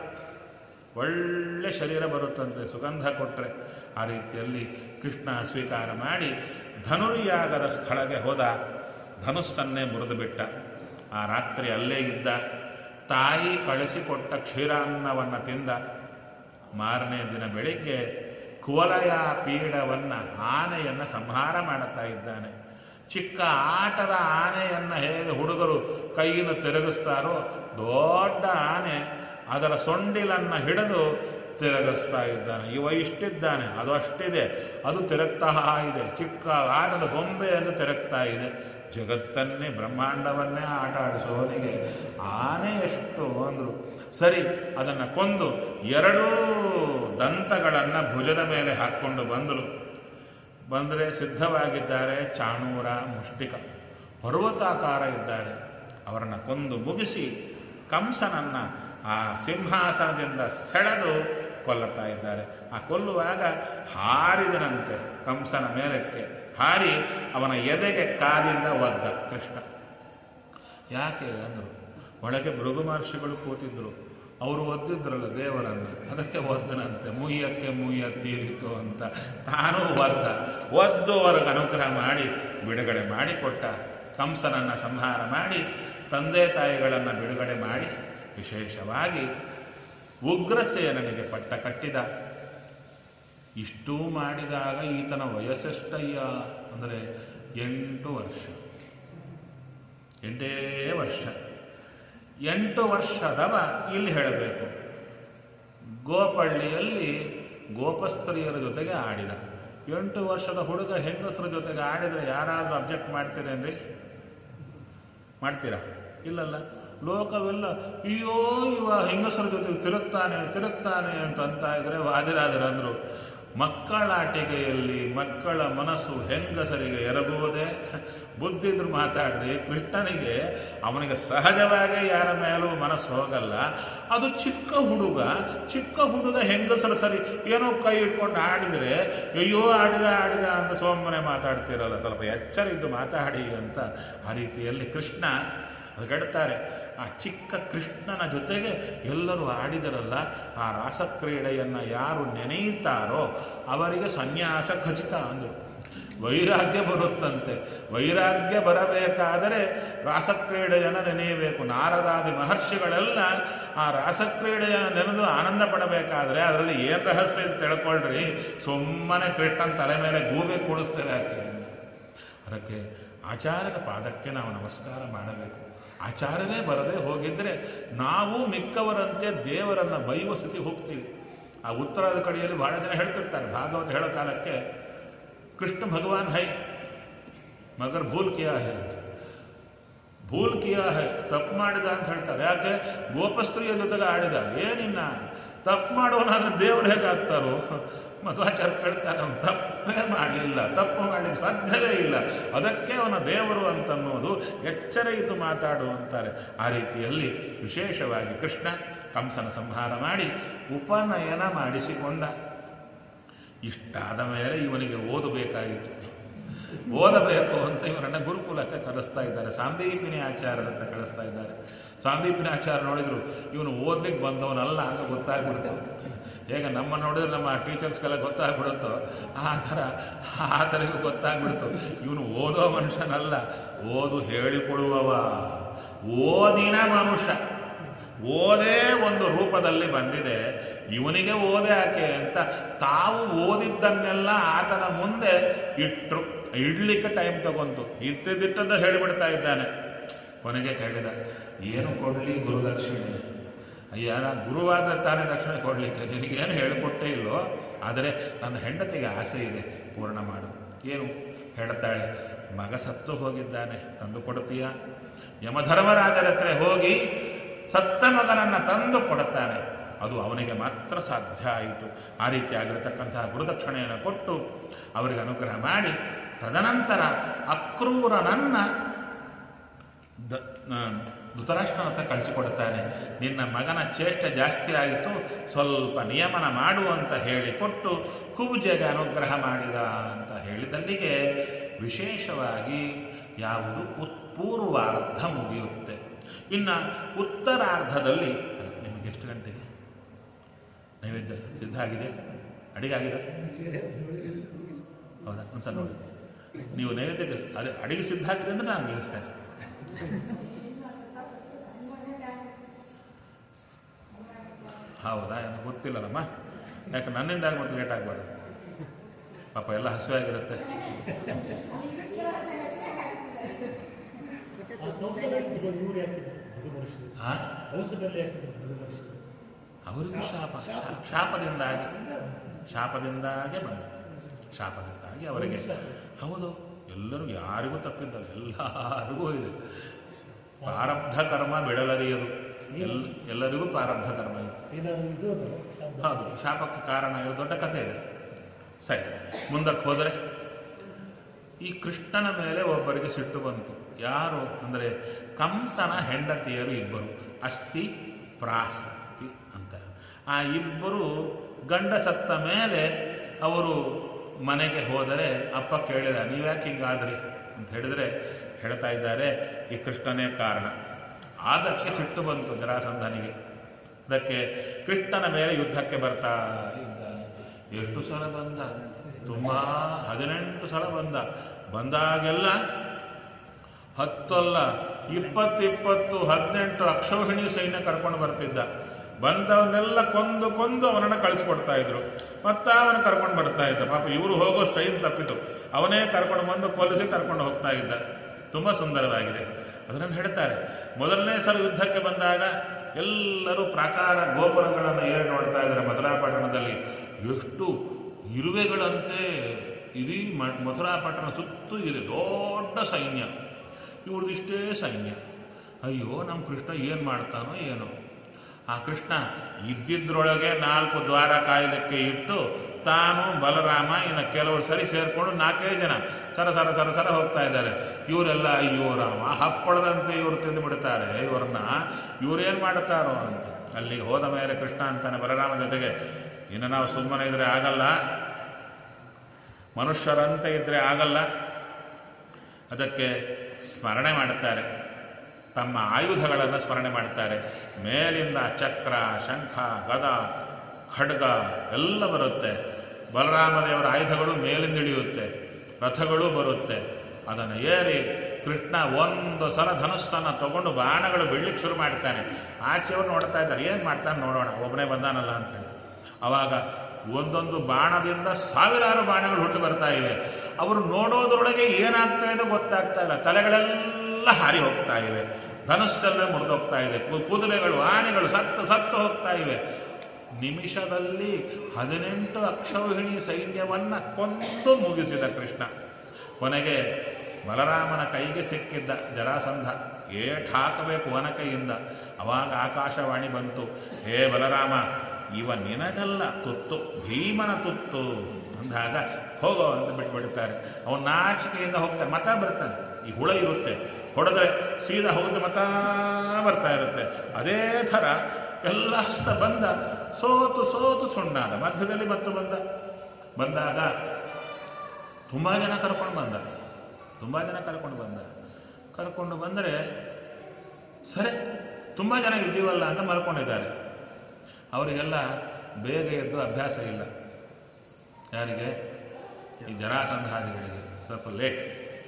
ಒಳ್ಳೆ ಶರೀರ ಬರುತ್ತಂತೆ ಸುಗಂಧ ಕೊಟ್ಟರೆ ಆ ರೀತಿಯಲ್ಲಿ ಕೃಷ್ಣ ಸ್ವೀಕಾರ ಮಾಡಿ ಧನುರ್ಯಾಗದ ಸ್ಥಳಕ್ಕೆ ಹೋದ ಧನುಸ್ಸನ್ನೇ ಮುರಿದು ಬಿಟ್ಟ ಆ ರಾತ್ರಿ ಅಲ್ಲೇ ಇದ್ದ ತಾಯಿ ಕಳಿಸಿಕೊಟ್ಟ ಕ್ಷೀರಾನ್ನವನ್ನು ತಿಂದ ಮಾರನೇ ದಿನ ಬೆಳಿಗ್ಗೆ ಕುವಲಯ ಪೀಡವನ್ನು ಆನೆಯನ್ನು ಸಂಹಾರ ಮಾಡುತ್ತಾ ಇದ್ದಾನೆ ಚಿಕ್ಕ ಆಟದ ಆನೆಯನ್ನು ಹೇಗೆ ಹುಡುಗರು ಕೈಯನ್ನು ತಿರುಗಿಸ್ತಾರೋ ದೊಡ್ಡ ಆನೆ ಅದರ ಸೊಂಡಿಲನ್ನು ಹಿಡಿದು ತಿರುಗಿಸ್ತಾ ಇದ್ದಾನೆ ಇವ ಇಷ್ಟಿದ್ದಾನೆ ಅದು ಅಷ್ಟಿದೆ ಅದು ತಿರುಗ್ತಾ ಇದೆ ಚಿಕ್ಕ ಆಟದ ಬೊಂಬೆಯನ್ನು ತಿರುಗ್ತಾ ಇದೆ ಜಗತ್ತನ್ನೇ ಬ್ರಹ್ಮಾಂಡವನ್ನೇ ಆಟ ಆಡಿಸೋನಿಗೆ ಆನೆ ಎಷ್ಟು ಅಂದರು ಸರಿ ಅದನ್ನು ಕೊಂದು ಎರಡೂ ದಂತಗಳನ್ನು ಭುಜದ ಮೇಲೆ ಹಾಕ್ಕೊಂಡು ಬಂದರು ಬಂದರೆ ಸಿದ್ಧವಾಗಿದ್ದಾರೆ ಚಾಣೂರ ಮುಷ್ಟಿಕ ಪರ್ವತಾಕಾರ ಇದ್ದಾರೆ ಅವರನ್ನು ಕೊಂದು ಮುಗಿಸಿ ಕಂಸನನ್ನು ಆ ಸಿಂಹಾಸನದಿಂದ ಸೆಳೆದು ಕೊಲ್ಲುತ್ತಾ ಇದ್ದಾರೆ ಆ ಕೊಲ್ಲುವಾಗ ಹಾರಿದನಂತೆ ಕಂಸನ ಮೇಲಕ್ಕೆ ಹಾರಿ ಅವನ ಎದೆಗೆ ಕಾಲಿಂದ ಒದ್ದ ಕೃಷ್ಣ ಯಾಕೆ ಅಂದರು ಒಳಗೆ ಭೃಗು ಮಹರ್ಷಿಗಳು ಕೂತಿದ್ರು ಅವರು ಒದ್ದಿದ್ರಲ್ಲ ದೇವರನ್ನು ಅದಕ್ಕೆ ಒದ್ದನಂತೆ ಮುಯ್ಯಕ್ಕೆ ಮುಯ್ಯ ತೀರಿತು ಅಂತ ತಾನೂ ಒದ್ದ ಒದ್ದು ಅವ್ರಿಗೆ ಅನುಗ್ರಹ ಮಾಡಿ ಬಿಡುಗಡೆ ಮಾಡಿಕೊಟ್ಟ ಕಂಸನನ್ನು ಸಂಹಾರ ಮಾಡಿ ತಂದೆ ತಾಯಿಗಳನ್ನು ಬಿಡುಗಡೆ ಮಾಡಿ ವಿಶೇಷವಾಗಿ ಉಗ್ರಸೇನನಿಗೆ ಪಟ್ಟ ಕಟ್ಟಿದ ಇಷ್ಟೂ ಮಾಡಿದಾಗ ಈತನ ವಯಸ್ಸೆಷ್ಟಯ್ಯ ಅಂದರೆ ಎಂಟು ವರ್ಷ ಎಂಟೇ ವರ್ಷ ಎಂಟು ವರ್ಷದವ ಇಲ್ಲಿ ಹೇಳಬೇಕು ಗೋಪಳ್ಳಿಯಲ್ಲಿ ಗೋಪಸ್ತ್ರೀಯರ ಜೊತೆಗೆ ಆಡಿದ ಎಂಟು ವರ್ಷದ ಹುಡುಗ ಹೆಂಗಸರ ಜೊತೆಗೆ ಆಡಿದರೆ ಯಾರಾದರೂ ಅಬ್ಜೆಕ್ಟ್ ಮಾಡ್ತೀರೇನ್ರಿ ಮಾಡ್ತೀರಾ ಇಲ್ಲಲ್ಲ ಲೋಕವೆಲ್ಲ ಅಯ್ಯೋ ಇವ ಹೆಂಗಸರ ಜೊತೆಗೆ ತಿರುಗ್ತಾನೆ ತಿರುಗ್ತಾನೆ ಅಂತ ಅಂತ ಇದ್ರೆ ವಾದಿರಾಜರಂದ್ರು ಮಕ್ಕಳಾಟಿಕೆಯಲ್ಲಿ ಮಕ್ಕಳ ಮನಸ್ಸು ಹೆಂಗಸರಿಗೆ ಎರಗುವುದೇ ಬುದ್ಧಿದ್ರು ಮಾತಾಡ್ರಿ ಕೃಷ್ಣನಿಗೆ ಅವನಿಗೆ ಸಹಜವಾಗೇ ಯಾರ ಮೇಲೂ ಮನಸ್ಸು ಹೋಗಲ್ಲ ಅದು ಚಿಕ್ಕ ಹುಡುಗ ಚಿಕ್ಕ ಹುಡುಗ ಹೆಂಗಸರು ಸರಿ ಏನೋ ಕೈ ಇಟ್ಕೊಂಡು ಆಡಿದರೆ ಅಯ್ಯೋ ಆಡಿದ ಆಡಿದ ಅಂತ ಸೋಮನೆ ಮಾತಾಡ್ತಿರಲ್ಲ ಸ್ವಲ್ಪ ಎಚ್ಚರ ಇದ್ದು ಮಾತಾಡಿ ಅಂತ ಆ ರೀತಿಯಲ್ಲಿ ಕೃಷ್ಣ ಹೊಗಡ್ತಾರೆ ಆ ಚಿಕ್ಕ ಕೃಷ್ಣನ ಜೊತೆಗೆ ಎಲ್ಲರೂ ಆಡಿದರಲ್ಲ ಆ ರಾಸಕ್ರೀಡೆಯನ್ನು ಯಾರು ನೆನೆಯುತ್ತಾರೋ ಅವರಿಗೆ ಸನ್ಯಾಸ ಖಚಿತ ಅಂದರು ವೈರಾಗ್ಯ ಬರುತ್ತಂತೆ ವೈರಾಗ್ಯ ಬರಬೇಕಾದರೆ ರಾಸಕ್ರೀಡೆಯನ್ನು ನೆನೆಯಬೇಕು ನಾರದಾದಿ ಮಹರ್ಷಿಗಳೆಲ್ಲ ಆ ರಾಸಕ್ರೀಡೆಯನ್ನು ನೆನೆದು ಆನಂದ ಪಡಬೇಕಾದ್ರೆ ಅದರಲ್ಲಿ ಏನು ರಹಸ್ಯ ಅಂತ ತಿಳ್ಕೊಳ್ರಿ ಸುಮ್ಮನೆ ಕೃಷ್ಣನ ತಲೆ ಮೇಲೆ ಗೂಬೆ ಕೂಡಿಸ್ತಾರೆ ಯಾಕೆ ಅದಕ್ಕೆ ಆಚಾರ್ಯರ ಪಾದಕ್ಕೆ ನಾವು ನಮಸ್ಕಾರ ಮಾಡಬೇಕು ಆಚಾರ್ಯರೇ ಬರದೆ ಹೋಗಿದ್ರೆ ನಾವು ಮಿಕ್ಕವರಂತೆ ದೇವರನ್ನು ಬೈಯುವ ಸ್ಥಿತಿ ಹೋಗ್ತೀವಿ ಆ ಉತ್ತರದ ಕಡೆಯಲ್ಲಿ ಬಹಳ ಜನ ಹೇಳ್ತಿರ್ತಾರೆ ಭಾಗವತ ಹೇಳೋ ಕಾಲಕ್ಕೆ ಕೃಷ್ಣ ಭಗವಾನ್ ಹೈ ಮಗರ್ ಭೂಲ್ ಕಿಯಾ ಹೈ ಅಂತ. ಭೂಲ್ ಕಿಯಾ ಹೈ ತಪ್ಪು ಮಾಡಿದ ಅಂತ ಹೇಳ್ತಾರೆ ಯಾಕೆ ಗೋಪಸ್ತ್ರೀಯ ಜೊತೆಗೆ ಆಡಿದ ಏನಿನ್ನ ತಪ್ಪು ಮಾಡೋನಾದ್ರೆ ದೇವ್ರು ಹೇಗಾಗ್ತಾರೋ ಮಧ್ವಾಚಾರ್ಯ ಕೇಳ್ತಾರೆ ಅವನು ತಪ್ಪೇ ಮಾಡಲಿಲ್ಲ ತಪ್ಪು ಮಾಡಲಿಕ್ಕೆ ಸಾಧ್ಯವೇ ಇಲ್ಲ ಅದಕ್ಕೆ ಅವನ ದೇವರು ಅಂತನ್ನೋದು ಎಚ್ಚರ ಇದ್ದು ಮಾತಾಡು ಅಂತಾರೆ ಆ ರೀತಿಯಲ್ಲಿ ವಿಶೇಷವಾಗಿ ಕೃಷ್ಣ ಕಂಸನ ಸಂಹಾರ ಮಾಡಿ ಉಪನಯನ ಮಾಡಿಸಿಕೊಂಡ ಇಷ್ಟಾದ ಮೇಲೆ ಇವನಿಗೆ ಓದಬೇಕಾಯಿತು ಓದಬೇಕು ಅಂತ ಇವರನ್ನ ಗುರುಕುಲಕ್ಕೆ ಕಳಿಸ್ತಾ ಇದ್ದಾರೆ ಸಾಂದೀಪಿನಿ ಆಚಾರ್ಯರ ಹತ್ರ ಕಳಿಸ್ತಾ ಇದ್ದಾರೆ ಸಾಂದೀಪಿನಿ ಆಚಾರ್ಯ ನೋಡಿದ್ರು ಇವನು ಓದ್ಲಿಕ್ಕೆ ಬಂದವನಲ್ಲ ಅಂತ ಗೊತ್ತಾಗ್ಬಿಡ್ತು ಹೇಗೆ ನಮ್ಮ ನೋಡಿದ್ರೆ ನಮ್ಮ ಟೀಚರ್ಸ್ಗೆಲ್ಲ ಗೊತ್ತಾಗ್ಬಿಡುತ್ತೋ ಆ ಥರ ಆ ಥರ ಇವ್ರಿಗೆ ಗೊತ್ತಾಗ್ಬಿಡ್ತು ಇವನು ಓದೋ ಮನುಷ್ಯನಲ್ಲ ಓದು ಹೇಳಿಕೊಡುವವ ಓದಿನ ಮನುಷ್ಯ ಓದೇ ಒಂದು ರೂಪದಲ್ಲಿ ಬಂದಿದೆ ಇವನಿಗೆ ಓದೆ ಯಾಕೆ ಅಂತ ತಾವು ಓದಿದ್ದನ್ನೆಲ್ಲ ಆತನ ಮುಂದೆ ಇಟ್ರು ಇಡ್ಲಿಕ್ಕೆ ಟೈಮ್ ತಗೊಂತು ಇಟ್ಟಿದ್ದಿಟ್ಟದ್ದು ಹೇಳಿಬಿಡ್ತಾ ಇದ್ದಾನೆ ಕೊನೆಗೆ ಕೇಳಿದ ಏನು ಕೊಡಲಿ ಗುರುದಕ್ಷಿಣೆ ಅಯ್ಯ ನಾ ಗುರುವಾದ್ರೆ ತಾನೇ ದಕ್ಷಿಣೆ ಕೊಡಲಿಕ್ಕೆ ನಿನಗೇನು ಹೇಳಿಕೊಟ್ಟೇ ಇಲ್ಲೋ ಆದರೆ ನನ್ನ ಹೆಂಡತಿಗೆ ಆಸೆ ಇದೆ ಪೂರ್ಣ ಮಾಡು ಏನು ಹೇಳ್ತಾಳೆ ಮಗ ಸತ್ತು ಹೋಗಿದ್ದಾನೆ ತಂದು ಕೊಡ್ತೀಯಾ ಯಮಧರ್ಮರಾಜರ ಹತ್ರ ಹೋಗಿ ಸತ್ತ ಮಗನನ್ನು ತಂದು ಕೊಡುತ್ತಾನೆ ಅದು ಅವನಿಗೆ ಮಾತ್ರ ಸಾಧ್ಯ ಆಯಿತು ಆ ರೀತಿಯಾಗಿರತಕ್ಕಂತಹ ಗುರುದಕ್ಷಿಣೆಯನ್ನು ಕೊಟ್ಟು ಅವರಿಗೆ ಅನುಗ್ರಹ ಮಾಡಿ ತದನಂತರ ಅಕ್ರೂರನನ್ನ ದ ಧೃತರಾಷ್ಟ್ರನ ಹತ್ರ ಕಳಿಸಿಕೊಡುತ್ತಾನೆ ನಿನ್ನ ಮಗನ ಚೇಷ್ಟೆ ಜಾಸ್ತಿ ಆಯಿತು ಸ್ವಲ್ಪ ನಿಯಮನ ಮಾಡು ಅಂತ ಹೇಳಿಕೊಟ್ಟು ಕುಬ್ಜೆಗೆ ಅನುಗ್ರಹ ಮಾಡಿದ ಅಂತ ಹೇಳಿದಲ್ಲಿಗೆ ವಿಶೇಷವಾಗಿ ಯಾವುದು ಉತ್ಪೂರ್ವಾರ್ಧ ಮುಗಿಯುತ್ತೆ ಇನ್ನು ಉತ್ತರಾರ್ಧದಲ್ಲಿ ಅಲ್ಲ, ನಿಮಗೆ ಎಷ್ಟು ಗಂಟೆಗೆ ನೈವೇದ್ಯ ಸಿದ್ಧ ಆಗಿದೆ ಅಡಿಗೆ ಆಗಿದೆ ಹೌದಾ ಒಂದ್ಸಲ ನೋಡಿ ನೀವು ನೈವೇದ್ಯ ಅದೇ ಅಡಿಗೆ ಸಿದ್ಧ ಆಗಿದೆ ಅಂದ್ರೆ ನಾನು ನಿಲ್ಲಿಸ್ತೇನೆ ಹೌದಾ ಏನೋ ಗೊತ್ತಿಲ್ಲಲ್ಲಮ್ಮ ಯಾಕೆ ನನ್ನಿಂದ ಮತ್ತೆ ಲೇಟ್ ಆಗಬಾರ್ದು ಪಾಪ ಎಲ್ಲ ಹಸಿವಾಗಿರುತ್ತೆ ಹಾ ಔಷಧದಲ್ಲಿ ಹಾಕಿದ್ರು ಮೃಗ ಮನುಷ್ಯರು. ಅವರಿಗೂ ಶಾಪ ಶಾ- ಶಾಪದಿಂದಾಗಿ ಶಾಪದಿಂದಾಗೆ ಬಂದ ಶಾಪದಿಂದಾಗಿ ಅವರಿಗೆ ಹೌದು ಎಲ್ಲರೂ ಯಾರಿಗೂ ತಪ್ಪಿದ್ದಲ್ಲ ಎಲ್ಲರಿಗೂ ಇದೆ ಪ್ರಾರಬ್ಧ ಕರ್ಮ ಬಿಡಲರಿಯದು ಎಲ್ ಎಲ್ಲರಿಗೂ ಪ್ರಾರಬ್ಧ ಕರ್ಮ ಇದೆ ಏನೋ ಇದು ಅದು, ಶಾಪ. ಹೌದು ಶಾಪಕ್ಕೆ ಕಾರಣ ಇದು ದೊಡ್ಡ ಕಥೆ ಇದೆ ಸರಿ ಮುಂದಕ್ಕೆ ಹೋದರೆ ಈ ಕೃಷ್ಣನ ಮೇಲೆ ಒಬ್ಬರಿಗೆ ಸಿಟ್ಟು ಬಂತು ಯಾರು ಅಂದರೆ ಕಂಸನ ಹೆಂಡತಿಯರು ಇಬ್ಬರು ಅಸ್ಥಿ ಪ್ರಾಸ್ತಿ ಅಂತ ಆ ಇಬ್ಬರು ಗಂಡ ಸತ್ತ ಮೇಲೆ ಅವರು ಮನೆಗೆ ಹೋದರೆ ಅಪ್ಪ ಕೇಳಿದ ನೀವ್ಯಾಕೆ ಹಿಂಗಾದ್ರಿ ಅಂತ ಹೇಳಿದರೆ ಹೇಳ್ತಾ ಇದ್ದಾರೆ ಈ ಕೃಷ್ಣನೇ ಕಾರಣ ಅದಕ್ಕೆ ಸಿಟ್ಟು ಬಂತು ಜರಾಸಂಧನಿಗೆ ಅದಕ್ಕೆ ಕೃಷ್ಣನ ಮೇಲೆ ಯುದ್ಧಕ್ಕೆ ಬರ್ತಾ ಇದ್ದಾನೆ ಎಷ್ಟು ಸಲ ಬಂದ ತುಂಬ ಹದಿನೆಂಟು ಸಲ ಬಂದ ಬಂದಾಗೆಲ್ಲ ಹತ್ತಲ್ಲ ಇಪ್ಪತ್ತಿಪ್ಪತ್ತು ಹದಿನೆಂಟು ಅಕ್ಷೌಹಿಣಿ ಸೈನ್ಯ ಕರ್ಕೊಂಡು ಬರ್ತಿದ್ದ ಬಂದವನ್ನೆಲ್ಲ ಕೊಂದು ಕೊಂದು ಅವನನ್ನು ಕಳಿಸ್ಕೊಡ್ತಾ ಇದ್ರು ಮತ್ತ ಅವನು ಕರ್ಕೊಂಡು ಬರ್ತಾ ಇದ್ದ ಪಾಪ ಇವರು ಹೋಗೋ ಸ್ಟೈಲ್ ತಪ್ಪಿತು ಅವನೇ ಕರ್ಕೊಂಡು ಬಂದು ಕೊಲಿಸಿ ಕರ್ಕೊಂಡು ಹೋಗ್ತಾ ಇದ್ದ ತುಂಬ ಸುಂದರವಾಗಿದೆ ಅದನ್ನು ಹೇಳ್ತಾರೆ ಮೊದಲನೇ ಸಲ ಯುದ್ಧಕ್ಕೆ ಬಂದಾಗ ಎಲ್ಲರೂ ಪ್ರಾಕಾರ ಗೋಪುರಗಳನ್ನು ಏರಿ ನೋಡ್ತಾ ಇದ್ದಾರೆ ಮಧುರಾಪಟ್ಟಣದಲ್ಲಿ ಎಷ್ಟು ಇರುವೆಗಳಂತೆ ಇಡೀ ಮ ಮಥುರಾಪಟ್ಟಣ ಸುತ್ತೂ ಇದೆ ದೊಡ್ಡ ಸೈನ್ಯ ಇವ್ರದಿಷ್ಟೇ ಸೈನ್ಯ ಅಯ್ಯೋ ನಮ್ಮ ಕೃಷ್ಣ ಏನು ಮಾಡ್ತಾನೋ ಏನೋ ಆ ಕೃಷ್ಣ ಇದ್ದಿದ್ರೊಳಗೆ ನಾಲ್ಕು ದ್ವಾರ ಕಾಯಲಿಕ್ಕೆ ಇಟ್ಟು ತಾನು ಬಲರಾಮ ಇನ್ನು ಕೆಲವರು ಸರಿ ಸೇರಿಕೊಂಡು ನಾಲ್ಕೇ ಜನ ಸರ ಸರ ಸರ ಸರ ಹೋಗ್ತಾ ಇದ್ದಾರೆ ಇವರೆಲ್ಲ ಅಯ್ಯೋ ರಾಮ ಹಪ್ಪಳದಂತೆ ಇವರು ತಿಂದು ಬಿಡ್ತಾರೆ ಇವ್ರನ್ನ ಇವ್ರೇನು ಮಾಡ್ತಾರೋ ಅಂತ ಅಲ್ಲಿಗೆ ಹೋದ ಮೇಲೆ ಕೃಷ್ಣ ಅಂತಾನೆ ಬಲರಾಮ ಜೊತೆಗೆ ಇನ್ನು ನಾವು ಸುಮ್ಮನೆ ಇದ್ರೆ ಆಗಲ್ಲ ಮನುಷ್ಯರಂತೆ ಇದ್ರೆ ಆಗಲ್ಲ ಅದಕ್ಕೆ ಸ್ಮರಣೆ ಮಾಡುತ್ತಾರೆ ತಮ್ಮ ಆಯುಧಗಳನ್ನು ಸ್ಮರಣೆ ಮಾಡ್ತಾರೆ ಮೇಲಿಂದ ಚಕ್ರ ಶಂಖ ಗದ ಖಡ್ಗ ಎಲ್ಲ ಬರುತ್ತೆ ಬಲರಾಮದೇವರ ಆಯುಧಗಳು ಮೇಲಿಂದ ಇಳಿಯುತ್ತೆ ರಥಗಳು ಬರುತ್ತೆ ಅದನ್ನು ಏರಿ ಕೃಷ್ಣ ಒಂದು ಸಲ ಧನುಸ್ಸನ್ನು ತಗೊಂಡು ಬಾಣಗಳು ಬೀಳ್ಲಿಕ್ಕೆ ಶುರು ಮಾಡ್ತಾನೆ ಆಚೆಯವರು ನೋಡ್ತಾ ಇದ್ದಾರೆ ಏನು ಮಾಡ್ತಾನೆ ನೋಡೋಣ ಒಬ್ಬನೇ ಬಂದಾನಲ್ಲ ಅಂತೇಳಿ ಅವಾಗ ಒಂದೊಂದು ಬಾಣದಿಂದ ಸಾವಿರಾರು ಬಾಣಗಳು ಹುಟ್ಟು ಬರ್ತಾ ಇವೆ ಅವರು ನೋಡೋದ್ರೊಳಗೆ ಏನಾಗ್ತಾ ಇದೆ ಗೊತ್ತಾಗ್ತಾ ಇಲ್ಲ ತಲೆಗಳೆಲ್ಲ ಹಾರಿ ಹೋಗ್ತಾ ಇವೆ ಧನುಸ್ಸೆಲ್ಲ ಮುರಿದೋಗ್ತಾ ಇದೆ ಕು- ಕುದುರೆಗಳು ಆನೆಗಳು ಸತ್ತು ಸತ್ತು ಹೋಗ್ತಾ ಇವೆ ನಿಮಿಷದಲ್ಲಿ ಹದಿನೆಂಟು ಅಕ್ಷೌಹಿಣಿ ಸೈನ್ಯವನ್ನ ಕೊಂದು ಮುಗಿಸಿದ ಕೃಷ್ಣ ಕೊನೆಗೆ ಬಲರಾಮನ ಕೈಗೆ ಸಿಕ್ಕಿದ್ದ ಜರಾಸಂಧ ಏಟ್ ಹಾಕಬೇಕು ವನ ಕೈಯಿಂದ ಅವಾಗ ಆಕಾಶವಾಣಿ ಬಂತು ಹೇ ಬಲರಾಮ ಇವ ನಿನಗಲ್ಲ ತುತ್ತು ಭೀಮನ ತುತ್ತು ಅಂದಾಗ ಹೋಗೋ ಅಂತ ಬಿಟ್ಬಿಡ್ತಾರೆ ಅವನು ನಾಚಿಕೆಯಿಂದ ಹೋಗ್ತಾನೆ ಮತ ಬರ್ತಾನೆ ಈ ಹುಳ ಇರುತ್ತೆ ಹೊಡೆದ್ರೆ ಸೀದಾ ಹೋಗುತ್ತೆ ಮತ ಬರ್ತಾ ಇರುತ್ತೆ ಅದೇ ಥರ ಎಲ್ಲ ಸಲ ಬಂದ ಸೋತು ಸೋತು ಸುಣ್ಣಾದ ಮಧ್ಯದಲ್ಲಿ ಮತ್ತು ಬಂದ ಬಂದಾಗ ತುಂಬ ಜನ ಕರ್ಕೊಂಡು ಬಂದ ತುಂಬ ಜನ ಕರ್ಕೊಂಡು ಬಂದ ಕರ್ಕೊಂಡು ಬಂದರೆ ಸರಿ ತುಂಬ ಜನ ಇದ್ದೀವಲ್ಲ ಅಂತ ಮಲ್ಕೊಂಡಿದ್ದಾರೆ ಅವರಿಗೆಲ್ಲ ಬೇಗ ಎದ್ದು ಅಭ್ಯಾಸ ಇಲ್ಲ ಯಾರಿಗೆ ಈ ಜರಾಸಂಧಾದಿಗಳಿಗೆ ಸ್ವಲ್ಪ ಲೇಟ್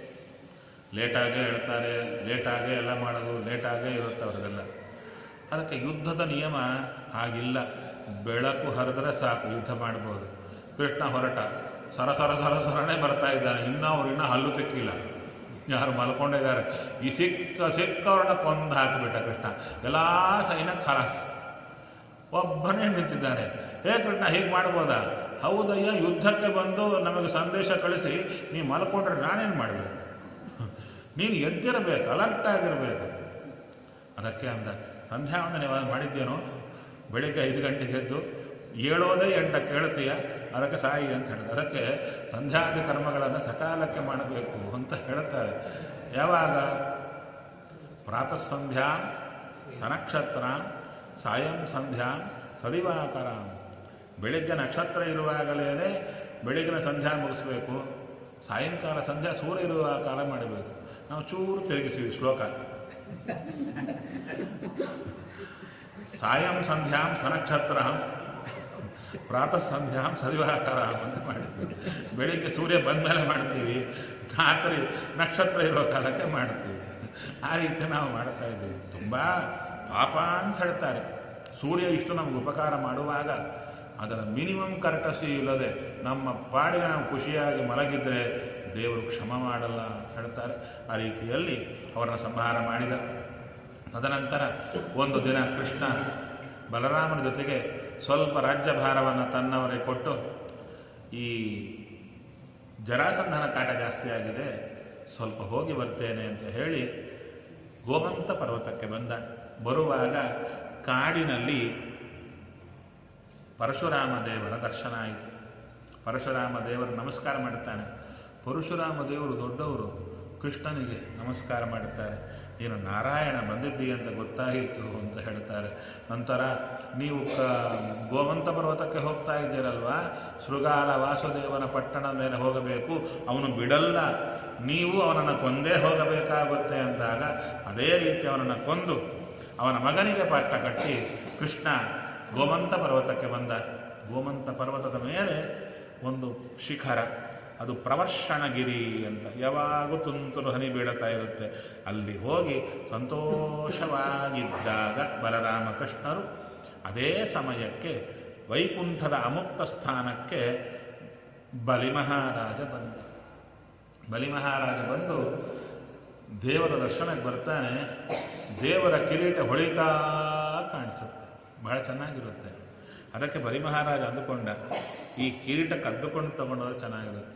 ಲೇಟಾಗೇ ಹೇಳ್ತಾರೆ ಲೇಟಾಗೇ ಎಲ್ಲ ಮಾಡೋದು ಲೇಟಾಗೇ ಇರುತ್ತೆ ಅವ್ರಿಗೆಲ್ಲ ಅದಕ್ಕೆ ಯುದ್ಧದ ನಿಯಮ ಹಾಗಿಲ್ಲ ಬೆಳಕು ಹರಿದ್ರೆ ಸಾಕು ಯುದ್ಧ ಮಾಡ್ಬೋದು ಕೃಷ್ಣ ಹೊರಟ ಸರ ಸರ ಸರ ಸರನೇ ಬರ್ತಾ ಇದ್ದಾನೆ ಇನ್ನೂ ಅವ್ರು ಇನ್ನೂ ಹಲ್ಲು ತಿಕ್ಕಿಲ್ಲ ಯಾರು ಮಲ್ಕೊಂಡಿದ್ದಾರೆ ಈ ಸಿಕ್ಕ ಸಿಕ್ಕವ್ರನ್ನ ಕೊಂದು ಹಾಕಿಬಿಟ್ಟ ಕೃಷ್ಣ ಎಲ್ಲ ಸೈನ್ಯ ಖಲಾಸ್ ಒಬ್ಬನೇ ನಿಂತಿದ್ದಾನೆ ಹೇ ಕೃಷ್ಣ ಹೀಗೆ ಮಾಡ್ಬೋದಾ ಹೌದಯ್ಯ ಯುದ್ಧಕ್ಕೆ ಬಂದು ನಮಗೆ ಸಂದೇಶ ಕಳಿಸಿ ನೀ ಮಲ್ಕೊಂಡ್ರೆ ನಾನೇನು ಮಾಡಬೇಕು ನೀನು ಎದ್ದಿರಬೇಕು ಅಲರ್ಟ್ ಆಗಿರಬೇಕು ಅದಕ್ಕೆ ಅಂದ ಸಂಧ್ಯಾ ವಂದನೆ ಯಾವಾಗ ಮಾಡಿದ್ದೇನೋ ಬೆಳಿಗ್ಗೆ ಐದು ಗಂಟೆಗೆ ಎದ್ದು ಏಳೋದೇ ಎಂಟ ಕೇಳ್ತೀಯ ಅದಕ್ಕೆ ಸಾಯಿ ಅಂತ ಹೇಳಿದೆ ಅದಕ್ಕೆ ಸಂಧ್ಯಾದಿ ಕರ್ಮಗಳನ್ನು ಸಕಾಲಕ್ಕೆ ಮಾಡಬೇಕು ಅಂತ ಹೇಳ್ತಾರೆ ಯಾವಾಗ ಪ್ರಾತಃ ಸಂಧ್ಯಾ ಸನಕ್ಷತ್ರ ಸಾಯಂ ಸಂಧ್ಯಾ ಸದಿವಾಕರ ಬೆಳಿಗ್ಗೆ ನಕ್ಷತ್ರ ಇರುವಾಗಲೇ ಬೆಳಗಿನ ಸಂಧ್ಯಾ ಮುಗಿಸ್ಬೇಕು ಸಾಯಂಕಾಲ ಸಂಧ್ಯಾ ಸೂರ್ಯ ಇರುವ ಕಾಲ ಮಾಡಬೇಕು ನಾವು ಚೂರು ತಿರುಗಿಸಿವಿ ಶ್ಲೋಕ ಸಾಯಂ ಸಂಧ್ಯಾಂ ಸನಕ್ಷತ್ರ ಪ್ರಾತಃ ಸಂಧ್ಯಾಂ ಸದಿವಾಕರ ಅಂತ ಮಾಡಿದ್ವಿ ಬೆಳಿಗ್ಗೆ ಸೂರ್ಯ ಬಂದ ಮೇಲೆ ಮಾಡ್ತೀವಿ ರಾತ್ರಿ ನಕ್ಷತ್ರ ಇರೋ ಕಾಲಕ್ಕೆ ಮಾಡ್ತೀವಿ ಆ ರೀತಿ ನಾವು ಮಾಡ್ತಾ ಇದ್ದೀವಿ ತುಂಬ ಪಾಪ ಅಂತ ಹೇಳ್ತಾರೆ ಸೂರ್ಯ ಇಷ್ಟು ನಮಗೆ ಉಪಕಾರ ಮಾಡುವಾಗ ಅದರ ಮಿನಿಮಮ್ ಕರ್ಟಸಿ ಇಲ್ಲದೆ ನಮ್ಮ ಪಾಡಿಗೆ ನಾವು ಖುಷಿಯಾಗಿ ಮಲಗಿದ್ರೆ ದೇವರು ಕ್ಷಮ ಮಾಡಲ್ಲ ಅಂತ ಹೇಳ್ತಾರೆ ಆ ರೀತಿಯಲ್ಲಿ ಅವರನ್ನು ಸಂಹಾರ ಮಾಡಿದ ತದನಂತರ ಒಂದು ದಿನ ಕೃಷ್ಣ ಬಲರಾಮನ ಜೊತೆಗೆ ಸ್ವಲ್ಪ ರಾಜ್ಯಭಾರವನ್ನು ತನ್ನವರಿಗೆ ಕೊಟ್ಟು ಈ ಜರಾಸಂಧನ ಕಾಟ ಜಾಸ್ತಿ ಆಗಿದೆ ಸ್ವಲ್ಪ ಹೋಗಿ ಬರ್ತೇನೆ ಅಂತ ಹೇಳಿ ಗೋಮಂತ ಪರ್ವತಕ್ಕೆ ಬಂದ ಬರುವಾಗ ಕಾಡಿನಲ್ಲಿ ಪರಶುರಾಮ ದೇವರ ದರ್ಶನ ಆಯಿತು ಪರಶುರಾಮ ದೇವರು ನಮಸ್ಕಾರ ಮಾಡುತ್ತಾನೆ ಪರಶುರಾಮ ದೇವರು ದೊಡ್ಡವರು ಕೃಷ್ಣನಿಗೆ ನಮಸ್ಕಾರ ಮಾಡುತ್ತಾರೆ ಏನು ನಾರಾಯಣ ಬಂದಿದ್ದಿ ಅಂತ ಗೊತ್ತಾಯಿತು ಅಂತ ಹೇಳ್ತಾರೆ ನಂತರ ನೀವು ಕ ಗೋವಂತ ಪರ್ವತಕ್ಕೆ ಹೋಗ್ತಾ ಇದ್ದೀರಲ್ವಾ ಶೃಗಾಲ ವಾಸುದೇವನ ಪಟ್ಟಣದ ಮೇಲೆ ಹೋಗಬೇಕು ಅವನು ಬಿಡಲ್ಲ ನೀವು ಅವನನ್ನು ಕೊಂದೇ ಹೋಗಬೇಕಾಗುತ್ತೆ ಅಂದಾಗ ಅದೇ ರೀತಿ ಅವನನ್ನು ಕೊಂದು ಅವನ ಮಗನಿಗೆ ಪಟ್ಟ ಕಟ್ಟಿ ಕೃಷ್ಣ ಗೋಮಂತ ಪರ್ವತಕ್ಕೆ ಬಂದ ಗೋಮಂತ ಪರ್ವತದ ಮೇಲೆ ಒಂದು ಶಿಖರ ಅದು ಪ್ರವರ್ಷಣಗಿರಿ ಅಂತ ಯಾವಾಗೂ ತುಂತುರು ಹನಿ ಬೀಳುತ್ತಾ ಇರುತ್ತೆ ಅಲ್ಲಿ ಹೋಗಿ ಸಂತೋಷವಾಗಿದ್ದಾಗ ಬಲರಾಮ ಕೃಷ್ಣರು ಅದೇ ಸಮಯಕ್ಕೆ ವೈಕುಂಠದ ಅಮುಕ್ತ ಸ್ಥಾನಕ್ಕೆ ಬಲಿಮಹಾರಾಜ ಬಂದ ಬಲಿಮಹಾರಾಜ ಬಂದು ದೇವರ ದರ್ಶನಕ್ಕೆ ಬರ್ತಾನೆ ದೇವರ ಕಿರೀಟ ಹೊಳಿತಾ ಕಾಣಿಸುತ್ತೆ ಬಹಳ ಚೆನ್ನಾಗಿರುತ್ತೆ ಅದಕ್ಕೆ ಬಲಿಮಹಾರಾಜ ಅಂದುಕೊಂಡ ಈ ಕಿರೀಟ ಕದ್ದುಕೊಂಡು ತಗೊಂಡವ್ರು ಚೆನ್ನಾಗಿರುತ್ತೆ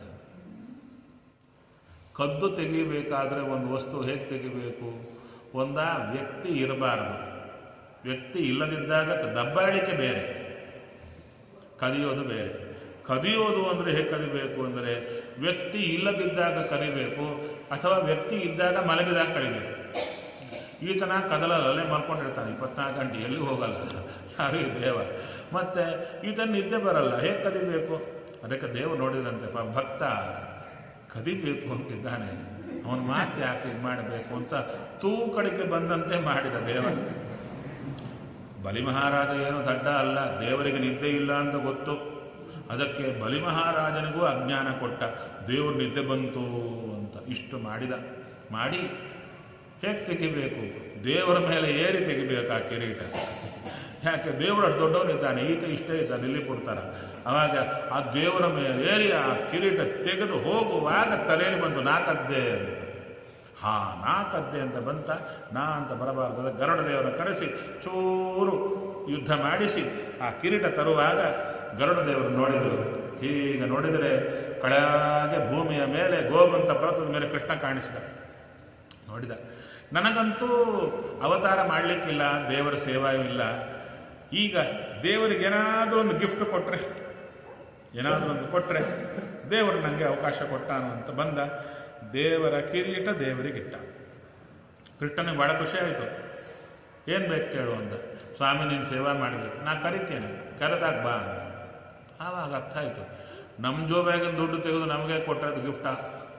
ಕದ್ದು ತೆಗಿಬೇಕಾದ್ರೆ ಒಂದು ವಸ್ತು ಹೇಗೆ ತೆಗಿಬೇಕು ಒಂದ ವ್ಯಕ್ತಿ ಇರಬಾರದು ವ್ಯಕ್ತಿ ಇಲ್ಲದಿದ್ದಾಗ ದಬ್ಬಾಳಿಕೆ ಬೇರೆ ಕದಿಯೋದು ಬೇರೆ ಕದಿಯೋದು ಅಂದರೆ ಹೇಗೆ ಕದಿಬೇಕು ಅಂದರೆ ವ್ಯಕ್ತಿ ಇಲ್ಲದಿದ್ದಾಗ ಕದಿಬೇಕು ಅಥವಾ ವ್ಯಕ್ತಿ ಇದ್ದಾಗ ಮಲಗಿದಾಗ ಕಡಿಬೇಕು ಈತನ ಕದಲಲ್ಲೇ ಮಲ್ಕೊಂಡಿರ್ತಾನೆ ಇಪ್ಪತ್ನಾಲ್ಕು ಗಂಟೆ ಎಲ್ಲಿ ಹೋಗಲ್ಲ ಯಾರು ಈ ದೇವ ಮತ್ತೆ ಈತನ ನಿದ್ದೆ ಬರಲ್ಲ ಹೇಗೆ ಕದಿಬೇಕು ಅದಕ್ಕೆ ದೇವರು ನೋಡಿದ್ರಂತೆ ಪ ಭಕ್ತ ಕದಿಬೇಕು ಅಂತಿದ್ದಾನೆ ಅವನ ಮಾತು ಯಾಕೆ ಇದು ಮಾಡಬೇಕು ಅಂತ ತೂಕಡಿಕೆ ಬಂದಂತೆ ಮಾಡಿದ ದೇವ ಬಲಿಮಹಾರಾಜ ಏನು ದಡ್ಡ ಅಲ್ಲ ದೇವರಿಗೆ ನಿದ್ದೆ ಇಲ್ಲ ಅಂತ ಗೊತ್ತು ಅದಕ್ಕೆ ಬಲಿಮಹಾರಾಜನಿಗೂ ಅಜ್ಞಾನ ಕೊಟ್ಟ ದೇವರು ನಿದ್ದೆ ಬಂತು ಅಂತ ಇಷ್ಟು ಮಾಡಿದ ಮಾಡಿ ಹೇಗೆ ತೆಗಿಬೇಕು ದೇವರ ಮೇಲೆ ಏರಿ ತೆಗಿಬೇಕು ಆ ಕಿರೀಟ ಯಾಕೆ ದೇವರು ಅಷ್ಟು ದೊಡ್ಡವನಿದ್ದಾನೆ ಈತ ಇಷ್ಟೇ ಇದ್ದಾನೆ ಇಲ್ಲಿ ಕೊಡ್ತಾರ ಅವಾಗ ಆ ದೇವರ ಮೇಲೆ ಏರಿ ಆ ಕಿರೀಟ ತೆಗೆದು ಹೋಗುವಾಗ ತಲೆಯಲ್ಲಿ ಬಂತು ನಾಕದ್ದೆ ಅಂತ ಹಾ ನಾಕದ್ದೆ ಅಂತ ಬಂತ ನಾ ಅಂತ ಬರಬಾರ್ದು ಅದಕ್ಕೆ ಗರುಡ ದೇವರ ಕರೆಸಿ ಚೂರು ಯುದ್ಧ ಮಾಡಿಸಿ ಆ ಕಿರೀಟ ತರುವಾಗ ಗರುಡ ದೇವರು ನೋಡಿದರು ಹೀಗೆ ನೋಡಿದರೆ ಕಳಗೆ ಭೂಮಿಯ ಮೇಲೆ ಗೋವಂತ ಪರ್ವತದ ಮೇಲೆ ಕೃಷ್ಣ ಕಾಣಿಸಿದ ನೋಡಿದ ನನಗಂತೂ ಅವತಾರ ಮಾಡಲಿಕ್ಕಿಲ್ಲ ದೇವರ ಸೇವಾಯೂ ಇಲ್ಲ ಈಗ ದೇವರಿಗೆ ಏನಾದರೂ ಒಂದು ಗಿಫ್ಟ್ ಕೊಟ್ಟರೆ ಏನಾದರೂ ಒಂದು ಕೊಟ್ಟರೆ ದೇವರು ನನಗೆ ಅವಕಾಶ ಕೊಟ್ಟಾನು ಅಂತ ಬಂದ ದೇವರ ಕಿರೀಟ ದೇವರಿಗಿಟ್ಟ ಕೃಷ್ಣನಿಗೆ ಭಾಳ ಖುಷಿ ಆಯಿತು ಏನು ಬೇಕು ಕೇಳು ಅಂದ ಸ್ವಾಮಿ ನೀನು ಸೇವಾ ಮಾಡಬೇಕು ನಾ ಕರಿತೇನೆ ಕರೆದಾಗ ಬಾ ಅಂದ. ಆವಾಗ ಅರ್ಥ ಆಯಿತು ನಮ್ಮ ಜೋಬ್ಯಾಗಿನ ದುಡ್ಡು ತೆಗೆದು ನಮಗೆ ಕೊಟ್ಟದ್ದು ಗಿಫ್ಟ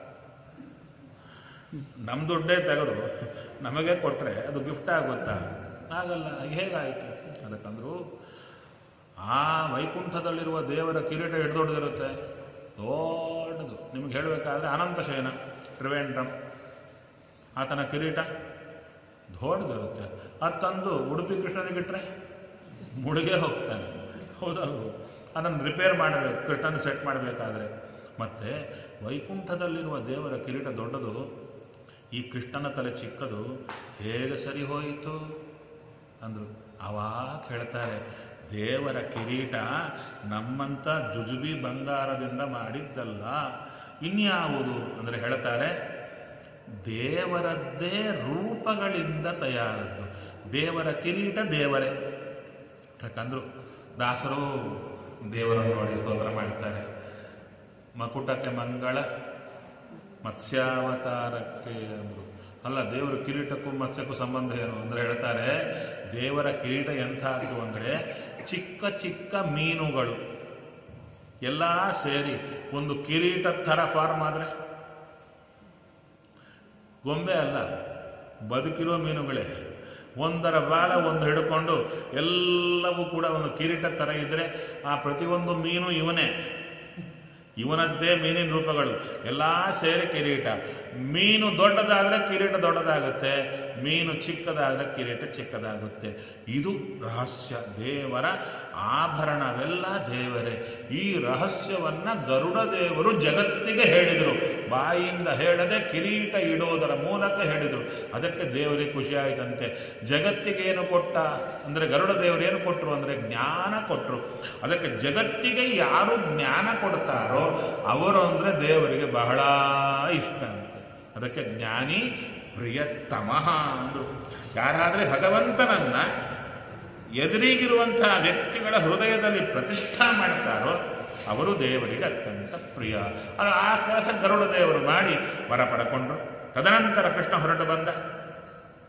ನಮ್ಮ ದುಡ್ಡೇ ತೆಗೆದು ನಮಗೆ ಕೊಟ್ಟರೆ ಅದು ಗಿಫ್ಟ್ ಆಗುತ್ತಾ ಆಗಲ್ಲ ಹೇಗಾಯಿತು ಅದಕ್ಕಂದ್ರು ಆ ವೈಕುಂಠದಲ್ಲಿರುವ ದೇವರ ಕಿರೀಟ ಎಷ್ಟು ದೊಡ್ಡದಿರುತ್ತೆ ದೊಡ್ಡದು ನಿಮ್ಗೆ ಹೇಳಬೇಕಾದ್ರೆ ಅನಂತ ಶಯನ ತ್ರಿವೇಂದ್ರಂ ಆತನ ಕಿರೀಟ ದೊಡ್ಡದಿರುತ್ತೆ ಅದು ತಂದು ಉಡುಪಿ ಕೃಷ್ಣನಿಗಿಟ್ರೆ ಮುಳುಗೆ ಹೋಗ್ತಾನೆ ಹೌದಲ್ವ ಅದನ್ನು ರಿಪೇರ್ ಮಾಡಬೇಕು ಕೃಷ್ಣನ ಸೆಟ್ ಮಾಡಬೇಕಾದ್ರೆ ಮತ್ತು ವೈಕುಂಠದಲ್ಲಿರುವ ದೇವರ ಕಿರೀಟ ದೊಡ್ಡದು ಈ ಕೃಷ್ಣನ ತಲೆ ಚಿಕ್ಕದು ಹೇಗೆ ಸರಿ ಹೋಯಿತು ಅಂದರು ಅವಾಗ ಹೇಳ್ತಾರೆ ದೇವರ ಕಿರೀಟ ನಮ್ಮಂಥ ಜುಜುಬಿ ಬಂಗಾರದಿಂದ ಮಾಡಿದ್ದಲ್ಲ ಇನ್ಯಾವುದು ಅಂದರೆ ಹೇಳ್ತಾರೆ ದೇವರದ್ದೇ ರೂಪಗಳಿಂದ ತಯಾರದ್ದು ದೇವರ ಕಿರೀಟ ದೇವರೇ ಯಾಕಂದ್ರು ದಾಸರು ದೇವರನ್ನು ನೋಡಿ ಸ್ತೋತ್ರ ಮಾಡುತ್ತಾರೆ ಮಕುಟಕ್ಕೆ ಮಂಗಳ ಮತ್ಸ್ಯಾವತಾರಕ್ಕೆ ಅಂದರು ಅಲ್ಲ ದೇವರ ಕಿರೀಟಕ್ಕೂ ಮತ್ಸ್ಯಕ್ಕೂ ಸಂಬಂಧ ಏನು ಅಂದರೆ ಹೇಳ್ತಾರೆ ದೇವರ ಕಿರೀಟ ಎಂಥದ್ದು ಅಂದರೆ ಚಿಕ್ಕ ಚಿಕ್ಕ ಮೀನುಗಳು ಎಲ್ಲ ಸೇರಿ ಒಂದು ಕಿರೀಟ ಥರ ಫಾರ್ಮ್ ಆದರೆ ಗೊಂಬೆ ಅಲ್ಲ ಬದುಕಿರೋ ಮೀನುಗಳೇ ಒಂದರ ಬಾಲ ಒಂದು ಹಿಡ್ಕೊಂಡು ಎಲ್ಲವೂ ಕೂಡ ಒಂದು ಕಿರೀಟ ಥರ ಇದ್ದರೆ ಆ ಪ್ರತಿಯೊಂದು ಮೀನು ಇವನೇ ಇವನದ್ದೇ ಮೀನಿನ ರೂಪಗಳು ಎಲ್ಲ ಸೇರಿ ಕಿರೀಟ ಮೀನು ದೊಡ್ಡದಾದರೆ ಕಿರೀಟ ದೊಡ್ಡದಾಗುತ್ತೆ ಮೀನು ಚಿಕ್ಕದಾದರೆ ಕಿರೀಟ ಚಿಕ್ಕದಾಗುತ್ತೆ ಇದು ರಹಸ್ಯ ದೇವರ ಆಭರಣವೆಲ್ಲ ದೇವರೇ ಈ ರಹಸ್ಯವನ್ನ ಗರುಡ ದೇವರು ಜಗತ್ತಿಗೆ ಹೇಳಿದರು ಬಾಯಿಯಿಂದ ಹೇಳದೆ ಕಿರೀಟ ಇಡೋದರ ಮೂಲಕ ಹೇಳಿದರು ಅದಕ್ಕೆ ದೇವರಿಗೆ ಖುಷಿ ಆಯಿತಂತೆ ಜಗತ್ತಿಗೆ ಏನು ಕೊಟ್ಟ ಅಂದರೆ ಗರುಡ ದೇವರು ಏನು ಕೊಟ್ಟರು ಅಂದರೆ ಜ್ಞಾನ ಕೊಟ್ಟರು ಅದಕ್ಕೆ ಜಗತ್ತಿಗೆ ಯಾರು ಜ್ಞಾನ ಕೊಡ್ತಾರೋ ಅವರು ಅಂದರೆ ದೇವರಿಗೆ ಬಹಳ ಇಷ್ಟ ಅಂತೆ ಅದಕ್ಕೆ ಜ್ಞಾನಿ ಪ್ರಿಯತಮಃ ಅಂದರು ಯಾರಾದರೆ ಭಗವಂತನನ್ನ ಎದುರಿಗಿರುವಂತಹ ವ್ಯಕ್ತಿಗಳ ಹೃದಯದಲ್ಲಿ ಪ್ರತಿಷ್ಠಾ ಮಾಡ್ತಾರೋ ಅವರು ದೇವರಿಗೆ ಅತ್ಯಂತ ಪ್ರಿಯ ಅದು ಆ ಕೆಲಸ ಗರುಡ ದೇವರು ಮಾಡಿ ವರ ಪಡ್ಕೊಂಡ್ರು ತದನಂತರ ಕೃಷ್ಣ ಹೊರಟು ಬಂದ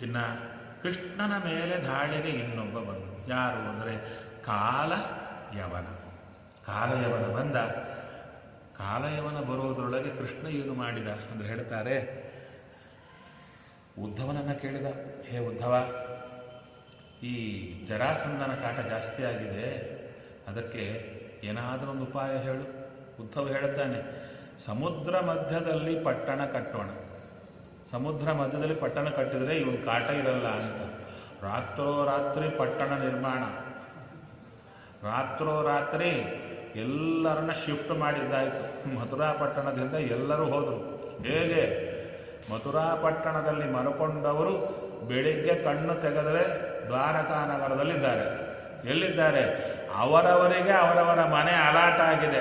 ಇನ್ನು ಕೃಷ್ಣನ ಮೇಲೆ ದಾಳಿಗೆ ಇನ್ನೊಬ್ಬ ಬಂದು ಯಾರು ಅಂದರೆ ಕಾಲ ಯವನ ಕಾಲಯವನ ಬಂದ ಕಾಲಯವನ ಬರೋದ್ರೊಳಗೆ ಕೃಷ್ಣ ಏನು ಮಾಡಿದ ಅಂದರೆ ಹೇಳ್ತಾರೆ ಉದ್ಧವನನ್ನು ಕೇಳಿದ ಹೇ ಉದ್ಧವ ಈ ಜರಾಸಂಧನ ಕಾಟ ಜಾಸ್ತಿ ಆಗಿದೆ ಅದಕ್ಕೆ ಏನಾದರೂ ಒಂದು ಉಪಾಯ ಹೇಳು ಉದ್ಧವ ಹೇಳುತ್ತಾನೆ ಸಮುದ್ರ ಮಧ್ಯದಲ್ಲಿ ಪಟ್ಟಣ ಕಟ್ಟೋಣ ಸಮುದ್ರ ಮಧ್ಯದಲ್ಲಿ ಪಟ್ಟಣ ಕಟ್ಟಿದರೆ ಇವನು ಕಾಟ ಇರಲ್ಲ ಅಂತ ರಾತ್ರೋರಾತ್ರಿ ಪಟ್ಟಣ ನಿರ್ಮಾಣ ರಾತ್ರೋರಾತ್ರಿ ಎಲ್ಲರನ್ನ ಶಿಫ್ಟ್ ಮಾಡಿದ್ದಾಯಿತು ಮಥುರಾ ಪಟ್ಟಣದಿಂದ ಎಲ್ಲರೂ ಹೋದರು ಹೇಗೆ ಮಥುರಾ ಪಟ್ಟಣದಲ್ಲಿ ಮಲ್ಕೊಂಡವರು ಬೆಳಿಗ್ಗೆ ಕಣ್ಣು ತೆಗೆದರೆ ದ್ವಾರಕಾ ನಗರದಲ್ಲಿದ್ದಾರೆ ಎಲ್ಲಿದ್ದಾರೆ ಅವರವರಿಗೆ ಅವರವರ ಮನೆ ಅಲಾಟ್ ಆಗಿದೆ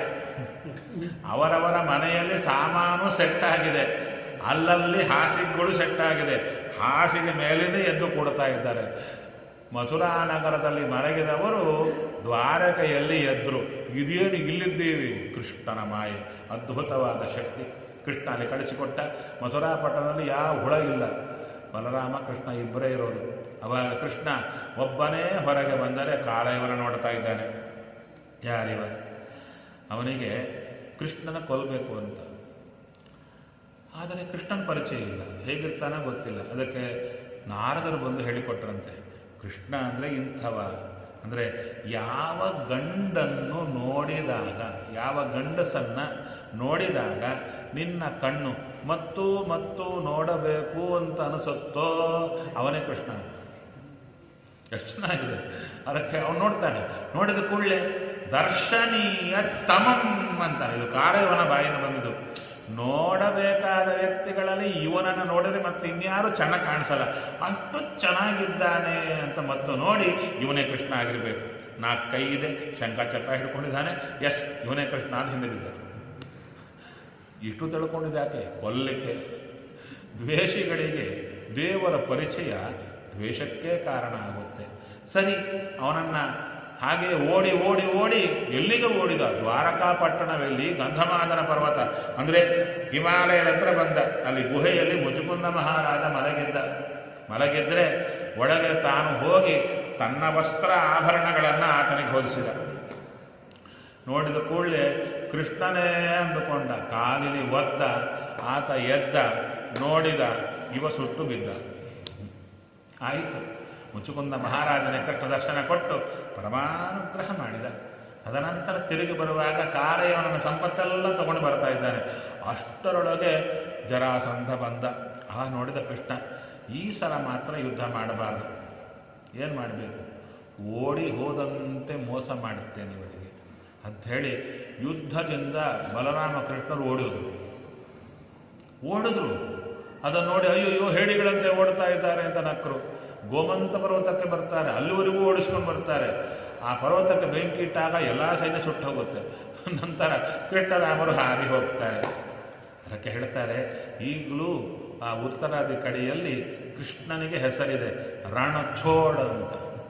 ಅವರವರ ಮನೆಯಲ್ಲಿ ಸಾಮಾನು ಸೆಟ್ ಆಗಿದೆ ಅಲ್ಲಲ್ಲಿ ಹಾಸಿಗೆಗಳು ಸೆಟ್ ಆಗಿದೆ ಹಾಸಿಗೆ ಮೇಲಿಂದ ಎದ್ದು ಕೊಡ್ತಾ ಇದ್ದಾರೆ ಮಥುರಾ ನಗರದಲ್ಲಿ ಮಲಗಿದವರು ದ್ವಾರಕೆಯಲ್ಲಿ ಎದ್ರು ಇದೇನು ಇಲ್ಲಿದ್ದೀವಿ ಕೃಷ್ಣನ ಮಾಯೆ ಅದ್ಭುತವಾದ ಶಕ್ತಿ ಕೃಷ್ಣ ಅಲ್ಲಿ ಕಳಿಸಿಕೊಟ್ಟ ಮಥುರಾ ಪಟ್ಟಣದಲ್ಲಿ ಯಾವ ಹುಳ ಇಲ್ಲ ಬಲರಾಮ ಕೃಷ್ಣ ಇಬ್ಬರೇ ಇರೋದು ಅವಾಗ ಕೃಷ್ಣ ಒಬ್ಬನೇ ಹೊರಗೆ ಬಂದರೆ ಕಾಲಯವನ ನೋಡ್ತಾ ಇದ್ದಾನೆ ಯಾರಿವ ಅವನಿಗೆ ಕೃಷ್ಣನ ಕೊಲ್ಲಬೇಕು ಅಂತ ಆದರೆ ಕೃಷ್ಣನ ಪರಿಚಯ ಇಲ್ಲ ಹೇಗಿರ್ತಾನೋ ಗೊತ್ತಿಲ್ಲ ಅದಕ್ಕೆ ನಾರದರು ಬಂದು ಹೇಳಿಕೊಟ್ರಂತೆ ಕೃಷ್ಣ ಅಂದರೆ ಇಂಥವ ಅಂದರೆ ಯಾವ ಗಂಡನ್ನು ನೋಡಿದಾಗ ಯಾವ ಗಂಡಸನ್ನ ನೋಡಿದಾಗ ನಿನ್ನ ಕಣ್ಣು ಮತ್ತು ಮತ್ತು ನೋಡಬೇಕು ಅಂತ ಅನಿಸುತ್ತೋ ಅವನೇ ಕೃಷ್ಣ ಎಷ್ಟು ಚೆನ್ನಾಗಿದೆ ಅದಕ್ಕೆ ಅವನು ನೋಡ್ತಾನೆ ನೋಡಿದ ಕೂಡಲೇ ದರ್ಶನೀಯ ತಮಂ ಅಂತಾನೆ ಇದು ಕಾರಯವನ ಬಾಯಿಂದ ಬಂದಿದ್ದು ನೋಡಬೇಕಾದ ವ್ಯಕ್ತಿಗಳಲ್ಲಿ ಇವನನ್ನು ನೋಡಿದ್ರೆ ಮತ್ತೆ ಇನ್ಯಾರು ಚೆನ್ನಾಗಿ ಕಾಣಿಸಲ್ಲ ಅಷ್ಟು ಚೆನ್ನಾಗಿದ್ದಾನೆ ಅಂತ ಮತ್ತು ನೋಡಿ ಇವನೇ ಕೃಷ್ಣ ಆಗಿರಬೇಕು ನಾಲ್ಕು ಕೈ ಇದೆ ಶಂಖಚಕ್ರ ಹಿಡ್ಕೊಂಡಿದ್ದಾನೆ ಎಸ್ ಇವನೇ ಕೃಷ್ಣ ಅಂತ ಹಿಂದೆ ಬಿದ್ದ ಇಷ್ಟು ತಿಳ್ಕೊಂಡಿದ್ದಾಕೆ ಕೊಲ್ಲಕ್ಕೆ ದ್ವೇಷಿಗಳಿಗೆ ದೇವರ ಪರಿಚಯ ದ್ವೇಷಕ್ಕೆ ಕಾರಣ ಆಗುತ್ತೆ ಸರಿ ಅವನನ್ನು ಹಾಗೆ ಓಡಿ ಓಡಿ ಓಡಿ ಎಲ್ಲಿಗೆ ಓಡಿದ ದ್ವಾರಕಾ ಪಟ್ಟಣವೆಲ್ಲಿ ಗಂಧಮಾದನ ಪರ್ವತ ಅಂದರೆ ಹಿಮಾಲಯದ ಹತ್ರ ಬಂದ ಅಲ್ಲಿ ಗುಹೆಯಲ್ಲಿ ಮುಚುಕುಂದ ಮಹಾರಾಜ ಮಲಗಿದ್ದ ಮಲಗಿದ್ರೆ ಒಳಗೆ ತಾನು ಹೋಗಿ ತನ್ನ ವಸ್ತ್ರ ಆಭರಣಗಳನ್ನು ಆತನಿಗೆ ಹೋಲಿಸಿದ ನೋಡಿದ ಕೂಡಲೇ ಕೃಷ್ಣನೇ ಅಂದುಕೊಂಡ ಕಾಲಿಲಿ ಒದ್ದ ಆತ ಎದ್ದ ನೋಡಿದ ಇವ ಸುಟ್ಟು ಬಿದ್ದ ಆಯಿತು ಮುಚ್ಚುಕುಂದ ಮಹಾರಾಜನೇ ಕೃಷ್ಣ ದರ್ಶನ ಕೊಟ್ಟು ಪರಮಾನುಗ್ರಹ ಮಾಡಿದ ತದನಂತರ ತಿರುಗಿ ಬರುವಾಗ ಕಾಲಯವನ ಸಂಪತ್ತೆಲ್ಲ ತಗೊಂಡು ಬರ್ತಾ ಇದ್ದಾನೆ ಅಷ್ಟರೊಳಗೆ ಜರಾಸಂಧ ಬಂದ ಆ ನೋಡಿದ ಕೃಷ್ಣ ಈ ಸಲ ಮಾತ್ರ ಯುದ್ಧ ಮಾಡಬಾರ್ದು ಏನು ಮಾಡಬೇಕು ಓಡಿ ಹೋದಂತೆ ಮೋಸ ಮಾಡುತ್ತೇನೆ ಇವರಿಗೆ ಅಂಥೇಳಿ ಯುದ್ಧದಿಂದ ಬಲರಾಮ ಕೃಷ್ಣರು ಓಡಿದ್ರು ಓಡಿದ್ರು ಅದನ್ನು ನೋಡಿ ಅಯ್ಯೋ ಅಯ್ಯೋ ಹೇಡಿಗಳಂತೆ ಓಡ್ತಾ ಇದ್ದಾರೆ ಅಂತ ನಕ್ಕರು ಗೋಮಂತ ಪರ್ವತಕ್ಕೆ ಬರ್ತಾರೆ ಅಲ್ಲಿವರೆಗೂ ಓಡಿಸ್ಕೊಂಡು ಬರ್ತಾರೆ ಆ ಪರ್ವತಕ್ಕೆ ಬೆಂಕಿ ಇಟ್ಟಾಗ ಎಲ್ಲ ಸೈನ್ಯ ಸುಟ್ಟು ಹೋಗುತ್ತೆ ನಂತರ ಕೃಷ್ಣರಾಮರು ಹಾರಿ ಹೋಗ್ತಾರೆ ಅದಕ್ಕೆ ಹೇಳ್ತಾರೆ ಈಗಲೂ ಆ ಉತ್ತರಾದಿ ಕಡೆಯಲ್ಲಿ ಕೃಷ್ಣನಿಗೆ ಹೆಸರಿದೆ ರಣಛೋಡ್ ಅಂತ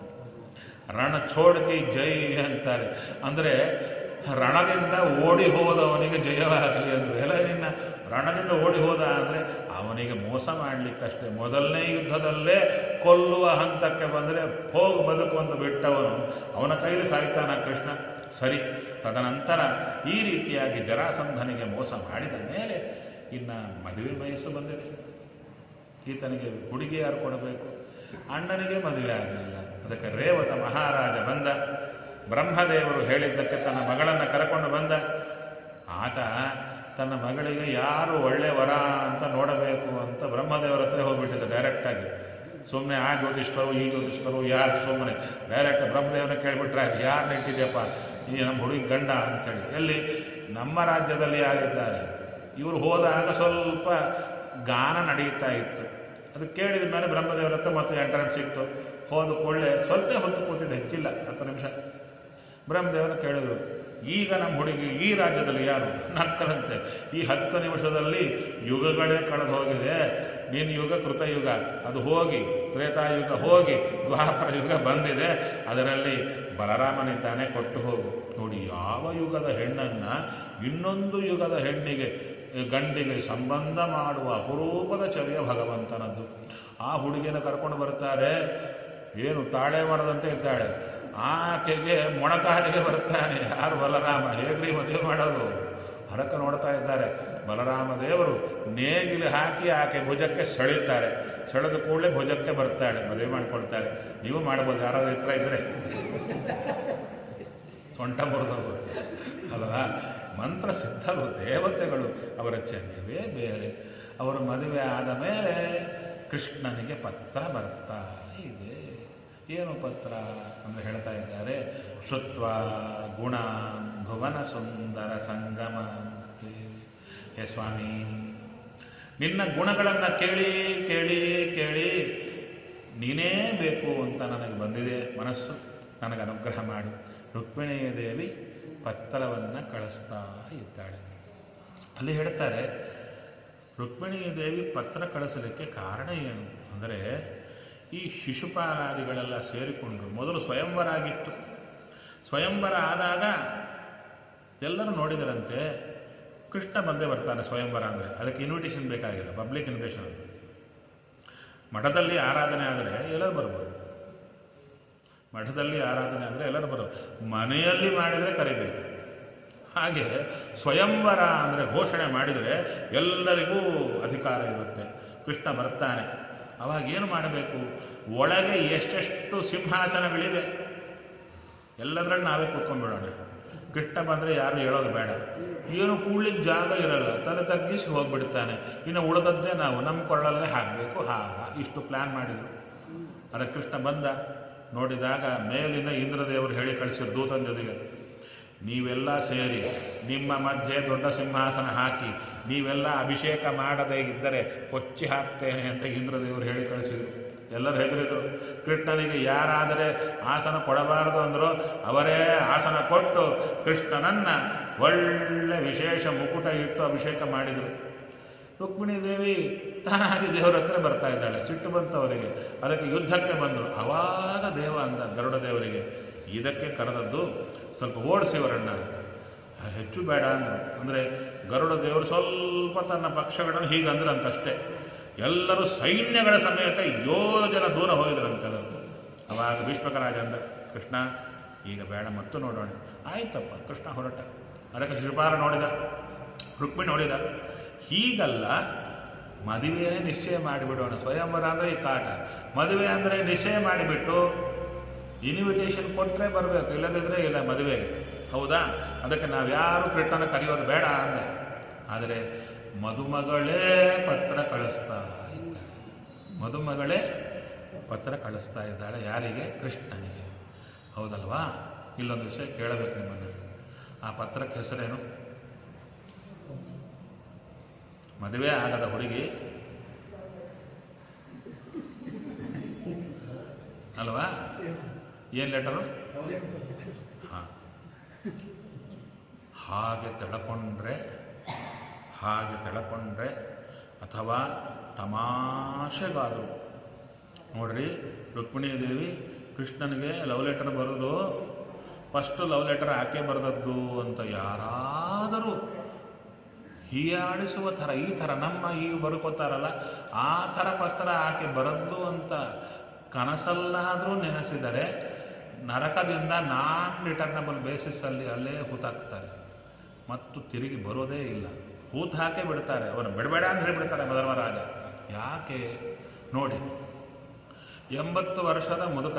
ರಣಛೋಡ್ಕಿ ಜೈ ಅಂತಾರೆ ಅಂದರೆ ರಣದಿಂದ ಓಡಿ ಹೋದವನಿಗೆ ಜಯವಾಗಲಿ ಅಂದರು ಎಲ್ಲ ನಿನ್ನ ರಣದಿಂದ ಓಡಿ ಹೋದ ಅಂದರೆ ಅವನಿಗೆ ಮೋಸ ಮಾಡಲಿಕ್ಕಷ್ಟೇ ಮೊದಲನೇ ಯುದ್ಧದಲ್ಲೇ ಕೊಲ್ಲುವ ಹಂತಕ್ಕೆ ಬಂದರೆ ಹೋಗಿ ಬದುಕುವಂತ ಬಿಟ್ಟವನು ಅವನ ಕೈಲಿ ಸಾಯ್ತಾನ ಕೃಷ್ಣ ಸರಿ ತದನಂತರ ಈ ರೀತಿಯಾಗಿ ಜರಾಸಂಧನಿಗೆ ಮೋಸ ಮಾಡಿದ ಮೇಲೆ ಇನ್ನು ಮದುವೆ ವಯಸ್ಸು ಬಂದಿದೆ ಈತನಿಗೆ ಹುಡುಗಿ ಯಾರು ಕೊಡಬೇಕು ಅಣ್ಣನಿಗೆ ಮದುವೆ ಆಗಲಿಲ್ಲ ಅದಕ್ಕೆ ರೇವತ ಮಹಾರಾಜ ಬಂದ ಬ್ರಹ್ಮದೇವರು ಹೇಳಿದ್ದಕ್ಕೆ ತನ್ನ ಮಗಳನ್ನು ಕರೆಕೊಂಡು ಬಂದ ಆತ ತನ್ನ ಮಗಳಿಗೆ ಯಾರು ಒಳ್ಳೆ ವರ ಅಂತ ನೋಡಬೇಕು ಅಂತ ಬ್ರಹ್ಮದೇವರ ಹತ್ರ ಹೋಗ್ಬಿಟ್ಟಿದ್ದ ಡೈರೆಕ್ಟಾಗಿ ಸುಮ್ಮನೆ ಆ ಜ್ಯೋತಿಷ್ಕರು ಈ ಜ್ಯೋತಿಷ್ಕರು ಯಾರು ಸುಮ್ಮನೆ ಡೈರೆಕ್ಟ್ ಬ್ರಹ್ಮದೇವನ ಕೇಳಿಬಿಟ್ರೆ ಯಾರು ನೆಟ್ಟಿದ್ಯಪ್ಪ ಈ ನಮ್ಮ ಹುಡುಗಿ ಗಂಡ ಅಂತೇಳಿ ಎಲ್ಲಿ ನಮ್ಮ ರಾಜ್ಯದಲ್ಲಿ ಆಗಿದ್ದಾರೆ ಇವರು ಹೋದಾಗ ಸ್ವಲ್ಪ ಗಾನ ನಡೆಯುತ್ತಾ ಇತ್ತು ಅದು ಕೇಳಿದ ಮೇಲೆ ಬ್ರಹ್ಮದೇವರ ಹತ್ರ ಮತ್ತೆ ಎಂಟ್ರೆನ್ಸ್ ಸಿಕ್ತು ಹೋದ ಕೂಡಲೇ ಸ್ವಲ್ಪ ಹೊತ್ತು ಕೂತಿದ್ದು ಹೆಚ್ಚಿಲ್ಲ ಹತ್ತು ನಿಮಿಷ ಬ್ರಹ್ಮದೇವನ ಕೇಳಿದ್ರು ಈಗ ನಮ್ಮ ಹುಡುಗಿ ಈ ರಾಜ್ಯದಲ್ಲಿ ಯಾರು ನಕ್ಕರಂತೆ ಈ ಹತ್ತು ನಿಮಿಷದಲ್ಲಿ ಯುಗಗಳೇ ಕಳೆದು ಹೋಗಿದೆ ನೀನು ಯುಗ ಕೃತಯುಗ ಅದು ಹೋಗಿ ತ್ರೇತಾಯುಗ ಹೋಗಿ ದ್ವಾಪರ ಯುಗ ಬಂದಿದೆ ಅದರಲ್ಲಿ ಬಲರಾಮನಿದ್ದಾನೆ ಕೊಟ್ಟು ಹೋಗು ನೋಡಿ ಯಾವ ಯುಗದ ಹೆಣ್ಣನ್ನು ಇನ್ನೊಂದು ಯುಗದ ಹೆಣ್ಣಿಗೆ ಗಂಡಿಗೆ ಸಂಬಂಧ ಮಾಡುವ ಅಪರೂಪದ ಚವಿಯ ಭಗವಂತನದ್ದು ಆ ಹುಡುಗಿನ ಕರ್ಕೊಂಡು ಬರ್ತಾರೆ ಏನು ತಾಳೆ ಮರದಂತೆ ಇದ್ದಾಳೆ ಆಕೆಗೆ ಮೊಣಕಾಲಿಗೆ ಬರ್ತಾನೆ ಯಾರು ಬಲರಾಮ ಹೇಗ್ರಿ ಮದುವೆ ಮಾಡೋದು ಹರಕ ನೋಡ್ತಾ ಇದ್ದಾರೆ ಬಲರಾಮ ದೇವರು ನೇಗಿಲು ಹಾಕಿ ಆಕೆ ಭುಜಕ್ಕೆ ಸೆಳೀತಾರೆ ಸೆಳೆದ ಕೂಡಲೇ ಭುಜಕ್ಕೆ ಬರ್ತಾಳೆ ಮದುವೆ ಮಾಡಿಕೊಳ್ತಾರೆ ನೀವು ಮಾಡ್ಬೋದು ಯಾರಾದ್ರೂ ಹತ್ರ ಇದ್ರೆ ಸೊಂಟ ಮುರಿದವರು ಅಲ್ವಾ ಮಂತ್ರ ಸಿದ್ಧರು ದೇವತೆಗಳು ಅವರ ಚರ್ಯವೇ ಬೇರೆ ಅವರು ಮದುವೆ ಆದ ಮೇಲೆ ಕೃಷ್ಣನಿಗೆ ಪತ್ರ ಬರ್ತಾ ಇದೆ ಏನು ಪತ್ರ ಅಂತ ಹೇಳ್ತಾ ಇದ್ದಾರೆ ಶುತ್ವ ಗುಣ ಭುವನ ಸುಂದರ ಸಂಗಮ ಹೇ ಸ್ವಾಮಿ ನಿನ್ನ ಗುಣಗಳನ್ನು ಕೇಳಿ ಕೇಳಿ ಕೇಳಿ ನೀನೇ ಬೇಕು ಅಂತ ನನಗೆ ಬಂದಿದೆ ಮನಸ್ಸು ನನಗೆ ಅನುಗ್ರಹ ಮಾಡು ರುಕ್ಮಿಣೀ ದೇವಿ ಪತ್ರವನ್ನು ಕಳಿಸ್ತಾ ಇದ್ದಾಳೆ ಅಲ್ಲಿ ಹೇಳ್ತಾರೆ ರುಕ್ಮಿಣೀ ದೇವಿ ಪತ್ರ ಕಳಿಸಲಿಕ್ಕೆ ಕಾರಣ ಏನು ಅಂದರೆ ಈ ಶಿಶುಪಾಲಾದಿಗಳೆಲ್ಲ ಸೇರಿಕೊಂಡ್ರು ಮೊದಲು ಸ್ವಯಂವರ ಆಗಿತ್ತು ಸ್ವಯಂವರ ಆದಾಗ ಎಲ್ಲರೂ ನೋಡಿದರಂತೆ ಕೃಷ್ಣ ಬಂದೇ ಬರ್ತಾನೆ ಸ್ವಯಂವರ ಅಂದರೆ ಅದಕ್ಕೆ ಇನ್ವಿಟೇಷನ್ ಬೇಕಾಗಿಲ್ಲ ಪಬ್ಲಿಕ್ ಇನ್ವಿಟೇಷನ್ ಅದು ಮಠದಲ್ಲಿ ಆರಾಧನೆ ಆದರೆ ಎಲ್ಲರೂ ಬರ್ಬೋದು ಮಠದಲ್ಲಿ ಆರಾಧನೆ ಆದರೆ ಎಲ್ಲರೂ ಬರ್ಬೋದು ಮನೆಯಲ್ಲಿ ಮಾಡಿದರೆ ಕರಿಬೇಕು ಹಾಗೆ ಸ್ವಯಂವರ ಅಂದರೆ ಘೋಷಣೆ ಮಾಡಿದರೆ ಎಲ್ಲರಿಗೂ ಅಧಿಕಾರ ಇರುತ್ತೆ ಕೃಷ್ಣ ಬರ್ತಾನೆ ಅವಾಗ ಏನು ಮಾಡಬೇಕು ಒಳಗೆ ಎಷ್ಟೆಷ್ಟು ಸಿಂಹಾಸನಗಳಿವೆ ಎಲ್ಲದರಲ್ಲಿ ನಾವೇ ಕೂತ್ಕೊಂಡ್ಬಿಡೋಣ ಕೃಷ್ಣ ಬಂದರೆ ಯಾರು ಹೇಳೋದು ಬೇಡ ಏನು ಕೂಡ್ಲಿಕ್ಕೆ ಜಾಗ ಇರಲ್ಲ ತಲೆ ತಗ್ಗಿಸಿ ಹೋಗ್ಬಿಡ್ತಾನೆ ಇನ್ನು ಉಳಿದದ್ದೇ ನಾವು ನಮ್ಮ ಕೊಳ್ಳಲ್ಲೇ ಹಾಕಬೇಕು ಹಾರ ಇಷ್ಟು ಪ್ಲ್ಯಾನ್ ಮಾಡಿದ್ರು ಅದಕ್ಕೆ ಕೃಷ್ಣ ಬಂದ ನೋಡಿದಾಗ ಮೇಲಿಂದ ಇಂದ್ರದೇವರು ಹೇಳಿ ಕಳಿಸಿರು ದೂತನ ಜೊತೆಗೆ ನೀವೆಲ್ಲ ಸೇರಿ ನಿಮ್ಮ ಮಧ್ಯೆ ದೊಡ್ಡ ಸಿಂಹಾಸನ ಹಾಕಿ ನೀವೆಲ್ಲ ಅಭಿಷೇಕ ಮಾಡದೇ ಇದ್ದರೆ ಕೊಚ್ಚಿ ಹಾಕ್ತೇನೆ ಅಂತ ಇಂದ್ರದೇವರು ಹೇಳಿ ಕಳಿಸಿದರು ಎಲ್ಲರೂ ಹೆದರಿದ್ರು ಕೃಷ್ಣನಿಗೆ ಯಾರಾದರೆ ಆಸನ ಕೊಡಬಾರದು ಅಂದರು ಅವರೇ ಆಸನ ಕೊಟ್ಟು ಕೃಷ್ಣನನ್ನ ಒಳ್ಳೆ ವಿಶೇಷ ಮುಕುಟ ಇಟ್ಟು ಅಭಿಷೇಕ ಮಾಡಿದರು ರುಕ್ಮಿಣಿ ದೇವಿ ತಾನಾಗಿ ದೇವರ ಹತ್ರ ಬರ್ತಾ ಇದ್ದಾಳೆ ಸಿಟ್ಟು ಬಂತು ಅವರಿಗೆ ಅದಕ್ಕೆ ಯುದ್ಧಕ್ಕೆ ಬಂದರು ಅವಾಗ ದೇವ ಅಂದ ಗರುಡ ದೇವರಿಗೆ ಇದಕ್ಕೆ ಕರೆದದ್ದು ಸ್ವಲ್ಪ ಓಡಿಸಿ ಅವರನ್ನ ಹೆಚ್ಚು ಬೇಡ ಅಂದರು ಅಂದರೆ ಗರುಡ ದೇವರು ಸ್ವಲ್ಪ ತನ್ನ ಪಕ್ಷಗಳನ್ನು ಹೀಗೆ ಅಂದ್ರಂತಷ್ಟೇ ಎಲ್ಲರೂ ಸೈನ್ಯಗಳ ಸಮೇತ ಯೋಜನ ದೂರ ಹೋಗಿದ್ರಂತೆಲ್ಲರು ಅವಾಗ ಭೀಷ್ಮಕರಾಜ ಅಂದ ಕೃಷ್ಣ ಈಗ ಬೇಡ ಮತ್ತು ನೋಡೋಣ ಆಯ್ತಪ್ಪ ಕೃಷ್ಣ ಹೊರಟ ಅದಕ್ಕೆ ಶಿಶುಪಾಲ ನೋಡಿದ ರುಕ್ಮಿಣಿ ನೋಡಿದ ಹೀಗಲ್ಲ ಮದುವೆಯೇ ನಿಶ್ಚಯ ಮಾಡಿಬಿಡೋಣ ಸ್ವಯಂವರ ಅಂದರೆ ಈ ಕಾಟ ಮದುವೆ ಅಂದರೆ ನಿಶ್ಚಯ ಮಾಡಿಬಿಟ್ಟು ಇನ್ವಿಟೇಷನ್ ಕೊಟ್ಟರೆ ಬರಬೇಕು ಇಲ್ಲದಿದ್ದರೆ ಇಲ್ಲ ಮದುವೆಗೆ ಹೌದಾ ಅದಕ್ಕೆ ನಾವು ಯಾರು ಕೃಷ್ಣನ ಕರೆಯೋದು ಬೇಡ ಅಂದೆ ಆದರೆ ಮದುಮಗಳೇ ಪತ್ರ ಕಳಿಸ್ತಾ ಇದ್ದಾಳೆ ಮದುಮಗಳೇ ಪತ್ರ ಕಳಿಸ್ತಾ ಇದ್ದಾಳೆ ಯಾರಿಗೆ ಕೃಷ್ಣನಿಗೆ ಹೌದಲ್ವಾ ಇಲ್ಲೊಂದು ವಿಷಯ ಕೇಳಬೇಕು ನಿಮ್ಮನ್ನು ಆ ಪತ್ರಕ್ಕೆ ಹೆಸರೇನು ಮದುವೆ ಆಗದ ಹುಡುಗಿ ಅಲ್ವಾ ಏನು ಲೆಟರು ಹಾಂ ಹಾಗೆ ತೆಳಕೊಂಡ್ರೆ ಹಾಗೆ ತೆಳಕೊಂಡ್ರೆ ಅಥವಾ ತಮಾಷೆಗಾದರು ನೋಡ್ರಿ ರುಕ್ಮಿಣಿ ದೇವಿ ಕೃಷ್ಣನಿಗೆ ಲವ್ ಲೆಟರ್ ಬರೋದು ಫಸ್ಟ್ ಲವ್ ಲೆಟರ್ ಆಕೆ ಬರೆದದ್ದು ಅಂತ ಯಾರಾದರೂ ಹೀಯಾಡಿಸುವ ಥರ ಈ ಥರ ನಮ್ಮ ಈ ಬರ್ಕೋತಾರಲ್ಲ ಆ ಥರ ಪತ್ರ ಆಕೆ ಬರದ್ದು ಅಂತ ಕನಸಲ್ಲಾದರೂ ನೆನೆಸಿದರೆ ನರಕದಿಂದ ನಾನ್ ರಿಟರ್ನಬಲ್ ಬೇಸಿಸಲ್ಲಿ ಅಲ್ಲೇ ಹೂತಾಕ್ತಾರೆ ಮತ್ತು ತಿರುಗಿ ಬರೋದೇ ಇಲ್ಲ ಹೂತು ಹಾಕೇ ಬಿಡ್ತಾರೆ ಅವನು ಬಿಡಬೇಡ ಅಂತ ಹೇಳಿಬಿಡ್ತಾರೆ ಮಧರ್ಮರಾಜ ಯಾಕೆ ನೋಡಿ ಎಂಬತ್ತು ವರ್ಷದ ಮುದುಕ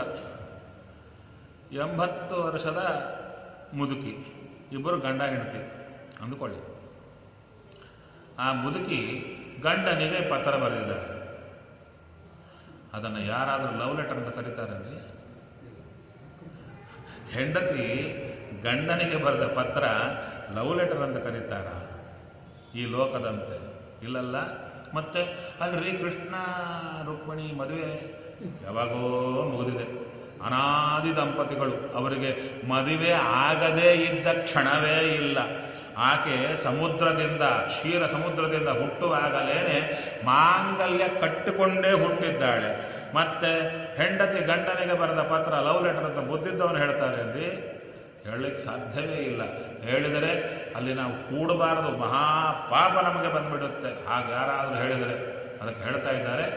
ಎಂಬತ್ತು ವರ್ಷದ ಮುದುಕಿ ಇಬ್ಬರು ಗಂಡ ಹೆಂಡತಿ ಅಂದುಕೊಳ್ಳಿ ಆ ಮುದುಕಿ ಗಂಡನಿಗೆ ಪತ್ರ ಬರೆದಿದ್ದಾಳೆ ಅದನ್ನು ಯಾರಾದರೂ ಲವ್ ಲೆಟರ್ ಅಂತ ಕರೀತಾರಲ್ಲಿ ಹೆಂಡತಿ ಗಂಡನಿಗೆ ಬರೆದ ಪತ್ರ ಲವ್ ಲೆಟರ್ ಅಂತ ಕರೀತಾರ ಈ ಲೋಕದಂತೆ ಇಲ್ಲಲ್ಲ ಮತ್ತೆ ಅಲ್ರಿ ಕೃಷ್ಣ ರುಕ್ಮಿಣಿ ಮದುವೆ ಯಾವಾಗೋ ಮುಗಿದಿದೆ ಅನಾದಿ ದಂಪತಿಗಳು ಅವರಿಗೆ ಮದುವೆ ಆಗದೇ ಇದ್ದ ಕ್ಷಣವೇ ಇಲ್ಲ ಆಕೆ ಸಮುದ್ರದಿಂದ ಕ್ಷೀರ ಸಮುದ್ರದಿಂದ ಹುಟ್ಟುವಾಗಲೇನೆ ಮಾಂಗಲ್ಯ ಕಟ್ಟಿಕೊಂಡೇ ಹುಟ್ಟಿದ್ದಾಳೆ ಮತ್ತೆ ಹೆಂಡತಿ ಗಂಡನಿಗೆ ಬರೆದ ಪತ್ರ ಲವ್ ಲೆಟರ್ ಅಂತ ಬುದ್ಧಿದ್ದವನು ಹೇಳ್ತಾರೆ ಅಲ್ರಿ ಹೇಳಲಿಕ್ಕೆ ಸಾಧ್ಯವೇ ಇಲ್ಲ ಹೇಳಿದರೆ ಅಲ್ಲಿ ನಾವು ಕೂಡಬಾರದು ಮಹಾಪಾಪ ನಮಗೆ ಬಂದ್ಬಿಡುತ್ತೆ ಹಾಗೆ ಯಾರಾದರೂ ಹೇಳಿದರೆ ಅದಕ್ಕೆ ಹೇಳ್ತಾ ಇದ್ದಾರೆ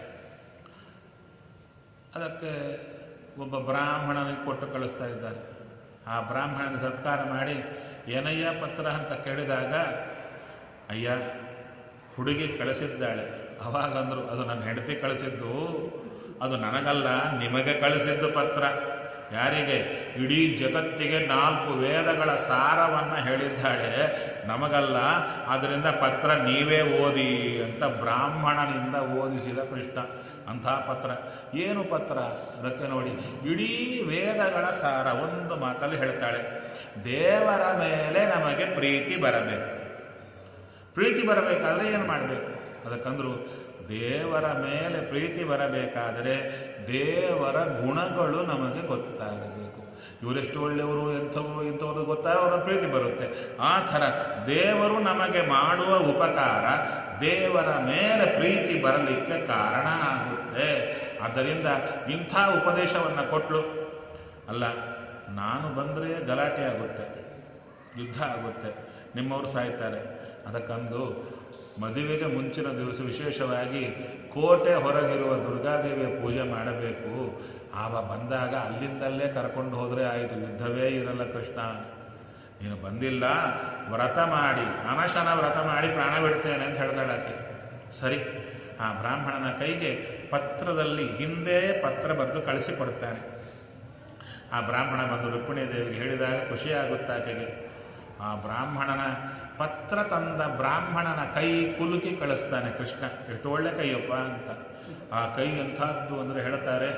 ಅದಕ್ಕೆ ಒಬ್ಬ ಬ್ರಾಹ್ಮಣನಿಗೆ ಕೊಟ್ಟು ಕಳಿಸ್ತಾ ಇದ್ದಾರೆ ಆ ಬ್ರಾಹ್ಮಣನ ಸತ್ಕಾರ ಮಾಡಿ ಏನಯ್ಯ ಪತ್ರ ಅಂತ ಕೇಳಿದಾಗ ಅಯ್ಯ ಹುಡುಗಿ ಕಳಿಸಿದ್ದಾಳೆ ಅವಾಗಂದ್ರು ಅದು ನನ್ನ ಹೆಂಡತಿ ಕಳಿಸಿದ್ದು ಅದು ನನಗಲ್ಲ ನಿಮಗೆ ಕಳಿಸಿದ್ದು ಪತ್ರ ಯಾರಿಗೆ ಇಡೀ ಜಗತ್ತಿಗೆ ನಾಲ್ಕು ವೇದಗಳ ಸಾರವನ್ನು ಹೇಳಿದ್ದಾಳೆ ನಮಗಲ್ಲ ಅದರಿಂದ ಪತ್ರ ನೀವೇ ಓದಿ ಅಂತ ಬ್ರಾಹ್ಮಣನಿಂದ ಓದಿಸಿದ ಕೃಷ್ಣ ಅಂಥ ಪತ್ರ ಏನು ಪತ್ರ ಅದಕ್ಕೆ ನೋಡಿ ಇಡೀ ವೇದಗಳ ಸಾರ ಒಂದು ಮಾತಲ್ಲಿ ಹೇಳ್ತಾಳೆ ದೇವರ ಮೇಲೆ ನಮಗೆ ಪ್ರೀತಿ ಬರಬೇಕು ಪ್ರೀತಿ ಬರಬೇಕಾದ್ರೆ ಏನು ಮಾಡಬೇಕು ಅದಕ್ಕಂದ್ರು ದೇವರ ಮೇಲೆ ಪ್ರೀತಿ ಬರಬೇಕಾದರೆ ದೇವರ ಗುಣಗಳು ನಮಗೆ ಗೊತ್ತಾಗಬೇಕು ಇವರೆಷ್ಟು ಒಳ್ಳೆಯವರು ಎಂಥವರು ಇಂಥವರು ಗೊತ್ತಾಗ ಅವರ ಪ್ರೀತಿ ಬರುತ್ತೆ ಆ ಥರ ದೇವರು ನಮಗೆ ಮಾಡುವ ಉಪಕಾರ ದೇವರ ಮೇಲೆ ಪ್ರೀತಿ ಬರಲಿಕ್ಕೆ ಕಾರಣ ಆಗುತ್ತೆ ಆದ್ದರಿಂದ ಇಂಥ ಉಪದೇಶವನ್ನು ಕೊಟ್ಟಳು ಅಲ್ಲ ನಾನು ಬಂದರೆ ಗಲಾಟೆ ಆಗುತ್ತೆ ಯುದ್ಧ ಆಗುತ್ತೆ ನಿಮ್ಮವರು ಸಾಯ್ತಾರೆ ಅದಕ್ಕಂದು ಮದುವೆಗೆ ಮುಂಚಿನ ದಿವಸ ವಿಶೇಷವಾಗಿ ಕೋಟೆ ಹೊರಗಿರುವ ದುರ್ಗಾದೇವಿಯ ಪೂಜೆ ಮಾಡಬೇಕು ಆವ ಬಂದಾಗ ಅಲ್ಲಿಂದಲ್ಲೇ ಕರ್ಕೊಂಡು ಹೋದರೆ ಆಯಿತು ಯುದ್ಧವೇ ಇರಲ್ಲ ಕೃಷ್ಣ ನೀನು ಬಂದಿಲ್ಲ ವ್ರತ ಮಾಡಿ ಅನಶನ ವ್ರತ ಮಾಡಿ ಪ್ರಾಣ ಬಿಡ್ತೇನೆ ಅಂತ ಹೇಳ್ತಾಳೆ ಆಕೆ ಸರಿ ಆ ಬ್ರಾಹ್ಮಣನ ಕೈಗೆ ಪತ್ರದಲ್ಲಿ ಹಿಂದೆ ಪತ್ರ ಬರೆದು ಕಳಿಸಿಕೊಡ್ತಾನೆ ಆ ಬ್ರಾಹ್ಮಣ ಬಂದು ರುಕ್ಮಿಣಿ ದೇವಿಗೆ ಹೇಳಿದಾಗ ಖುಷಿಯಾಗುತ್ತೆ ಆಕೆಗೆ ಆ ಬ್ರಾಹ್ಮಣನ ಪತ್ರ ತಂದ ಬ್ರಾಹ್ಮಣನ ಕೈ ಕುಲುಕಿ ಕಳಿಸ್ತಾನೆ ಕೃಷ್ಣ ಎಷ್ಟು ಒಳ್ಳೆ ಕೈಯಪ್ಪ ಅಂತ ಆ ಕೈ ಎಂಥದ್ದು ಅಂದರೆ ಹೇಳ್ತಾರೆ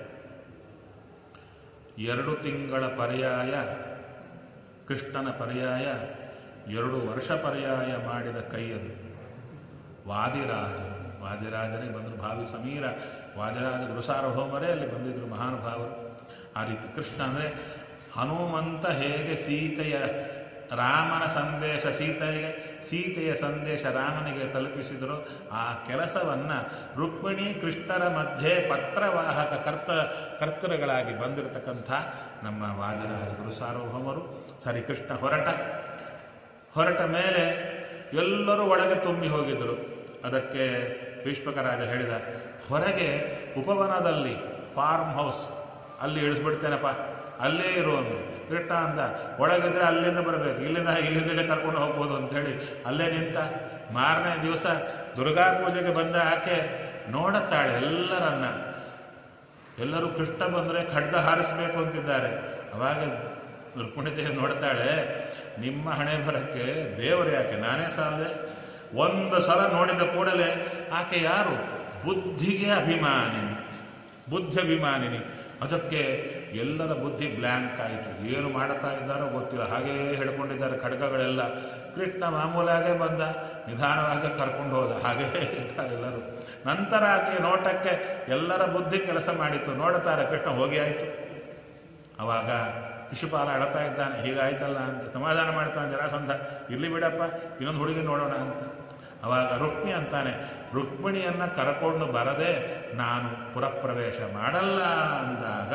ಎರಡು ತಿಂಗಳ ಪರ್ಯಾಯ ಕೃಷ್ಣನ ಪರ್ಯಾಯ ಎರಡು ವರ್ಷ ಪರ್ಯಾಯ ಮಾಡಿದ ಕೈ ಅದು ವಾದಿರಾಜರು ವಾದಿರಾಜರೇ ಬಂದರು ಭಾವಿ ಸಮೀರ ವಾದಿರಾಜ ಗುರುಸಾರ್ವಭೌಮರೇ ಅಲ್ಲಿ ಬಂದಿದ್ದರು ಮಹಾನುಭಾವರು ಆ ರೀತಿ ಕೃಷ್ಣ ಅಂದರೆ ಹನುಮಂತ ಹೇಗೆ ಸೀತೆಯ ರಾಮನ ಸಂದೇಶ ಸೀತೆಗೆ ಸೀತೆಯ ಸಂದೇಶ ರಾಮನಿಗೆ ತಲುಪಿಸಿದರು ಆ ಕೆಲಸವನ್ನು ರುಕ್ಮಿಣಿ ಕೃಷ್ಣರ ಮಧ್ಯೆ ಪತ್ರವಾಹಕ ಕರ್ತ ಕರ್ತೃಗಳಾಗಿ ಬಂದಿರತಕ್ಕಂಥ ನಮ್ಮ ವಾದಿರಾಜ ಗುರು ಸಾರ್ವಭೌಮರು ಸರಿ ಕೃಷ್ಣ ಹೊರಟ ಹೊರಟ ಮೇಲೆ ಎಲ್ಲರೂ ಒಳಗೆ ತುಂಬಿ ಹೋಗಿದ್ದರು ಅದಕ್ಕೆ ಭೀಷ್ಮಕರಾಜ ಹೇಳಿದ ಹೊರಗೆ ಉಪವನದಲ್ಲಿ ಫಾರ್ಮ್ ಹೌಸ್ ಅಲ್ಲಿ ಇಳಿಸ್ಬಿಡ್ತೇನಪ್ಪ ಅಲ್ಲೇ ಇರುವನು ಕೃಷ್ಣ ಅಂದ ಒಳಗಿದ್ರೆ ಅಲ್ಲಿಂದ ಬರಬೇಕು ಇಲ್ಲಿಂದ ಇಲ್ಲಿಂದಲೇ ಕರ್ಕೊಂಡು ಹೋಗ್ಬೋದು ಅಂಥೇಳಿ ಅಲ್ಲೇ ನಿಂತ ಮಾರನೇ ದಿವಸ ದುರ್ಗಾ ಪೂಜೆಗೆ ಬಂದ ಆಕೆ ನೋಡುತ್ತಾಳೆ ಎಲ್ಲರನ್ನ ಎಲ್ಲರೂ ಕೃಷ್ಣ ಬಂದರೆ ಖಡ್ಗ ಹಾರಿಸಬೇಕು ಅಂತಿದ್ದಾರೆ ಅವಾಗ ರುಕ್ಮಿಣಿದೇವಿ ನೋಡ್ತಾಳೆ ನಿಮ್ಮ ಹಣೆ ಬರಕ್ಕೆ ದೇವರು ಯಾಕೆ ನಾನೇ ಸಾಲದೆ ಒಂದು ಸಲ ನೋಡಿದ ಕೂಡಲೇ ಆಕೆ ಯಾರು ಬುದ್ಧಿಗೆ ಅಭಿಮಾನಿನಿ ಬುದ್ಧಿ ಅಭಿಮಾನಿನಿ ಅದಕ್ಕೆ ಎಲ್ಲರ ಬುದ್ಧಿ ಬ್ಲ್ಯಾಂಕ್ ಆಯಿತು ಏನು ಮಾಡ್ತಾ ಇದ್ದಾರೋ ಗೊತ್ತಿಲ್ಲ ಹಾಗೇ ಹಿಡ್ಕೊಂಡಿದ್ದಾರೆ ಖಡ್ಗಗಳೆಲ್ಲ ಕೃಷ್ಣ ಮಾಮೂಲಾಗೆ ಬಂದ ನಿಧಾನವಾಗಿ ಕರ್ಕೊಂಡು ಹೋದ ಹಾಗೇ ಇದ್ದಾರೆ ಎಲ್ಲರೂ ನಂತರ ಆಕೆ ನೋಟಕ್ಕೆ ಎಲ್ಲರ ಬುದ್ಧಿ ಕೆಲಸ ಮಾಡಿತ್ತು ನೋಡುತ್ತಾರೆ ಕೃಷ್ಣ ಹೋಗಿ ಆಯಿತು ಅವಾಗ ಶಿಶುಪಾಲ ಅಳತಾ ಇದ್ದಾನೆ ಹೀಗಾಯ್ತಲ್ಲ ಅಂತ ಸಮಾಧಾನ ಮಾಡ್ತಾನೆ ಜರಾಸಂಧ ಇರ್ಲಿ ಬಿಡಪ್ಪ ಇನ್ನೊಂದು ಹುಡುಗಿ ನೋಡೋಣ ಅಂತ ಅವಾಗ ರುಕ್ಮಿ ಅಂತಾನೆ ರುಕ್ಮಿಣಿಯನ್ನು ಕರ್ಕೊಂಡು ಬರದೆ ನಾನು ಪುರಪ್ರವೇಶ ಮಾಡಲ್ಲ ಅಂದಾಗ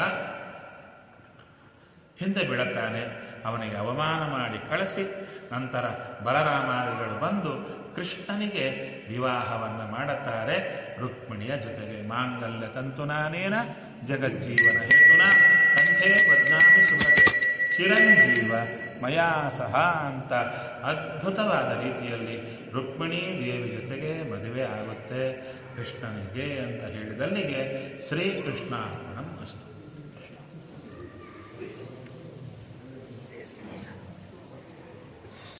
ಹಿಂದೆ ಬಿಡುತ್ತಾನೆ ಅವನಿಗೆ ಅವಮಾನ ಮಾಡಿ ಕಳಿಸಿ ನಂತರ ಬಲರಾಮಾದಿಗಳು ಬಂದು ಕೃಷ್ಣನಿಗೆ ವಿವಾಹವನ್ನು ಮಾಡುತ್ತಾರೆ ರುಕ್ಮಿಣಿಯ ಜೊತೆಗೆ ಮಾಂಗಲ್ಯ ತಂತುನಾನೇನ ಜಗಜ್ಜೀವನ ಹೇತುನ ಕಂಠೇ ಬದ್ನಾಮಿ ಸುಭಗೆ ಚಿರಂಜೀವ ಮಯಾ ಸಹ ಅಂತ ಅದ್ಭುತವಾದ ರೀತಿಯಲ್ಲಿ ರುಕ್ಮಿಣಿ ದೇವಿ ಜೊತೆಗೆ ಮದುವೆ ಆಗುತ್ತೆ ಕೃಷ್ಣನಿಗೆ ಅಂತ ಹೇಳಿದಲ್ಲಿಗೆ ಶ್ರೀಕೃಷ್ಣಾರ್ಪಣಂ ಅಸ್ತು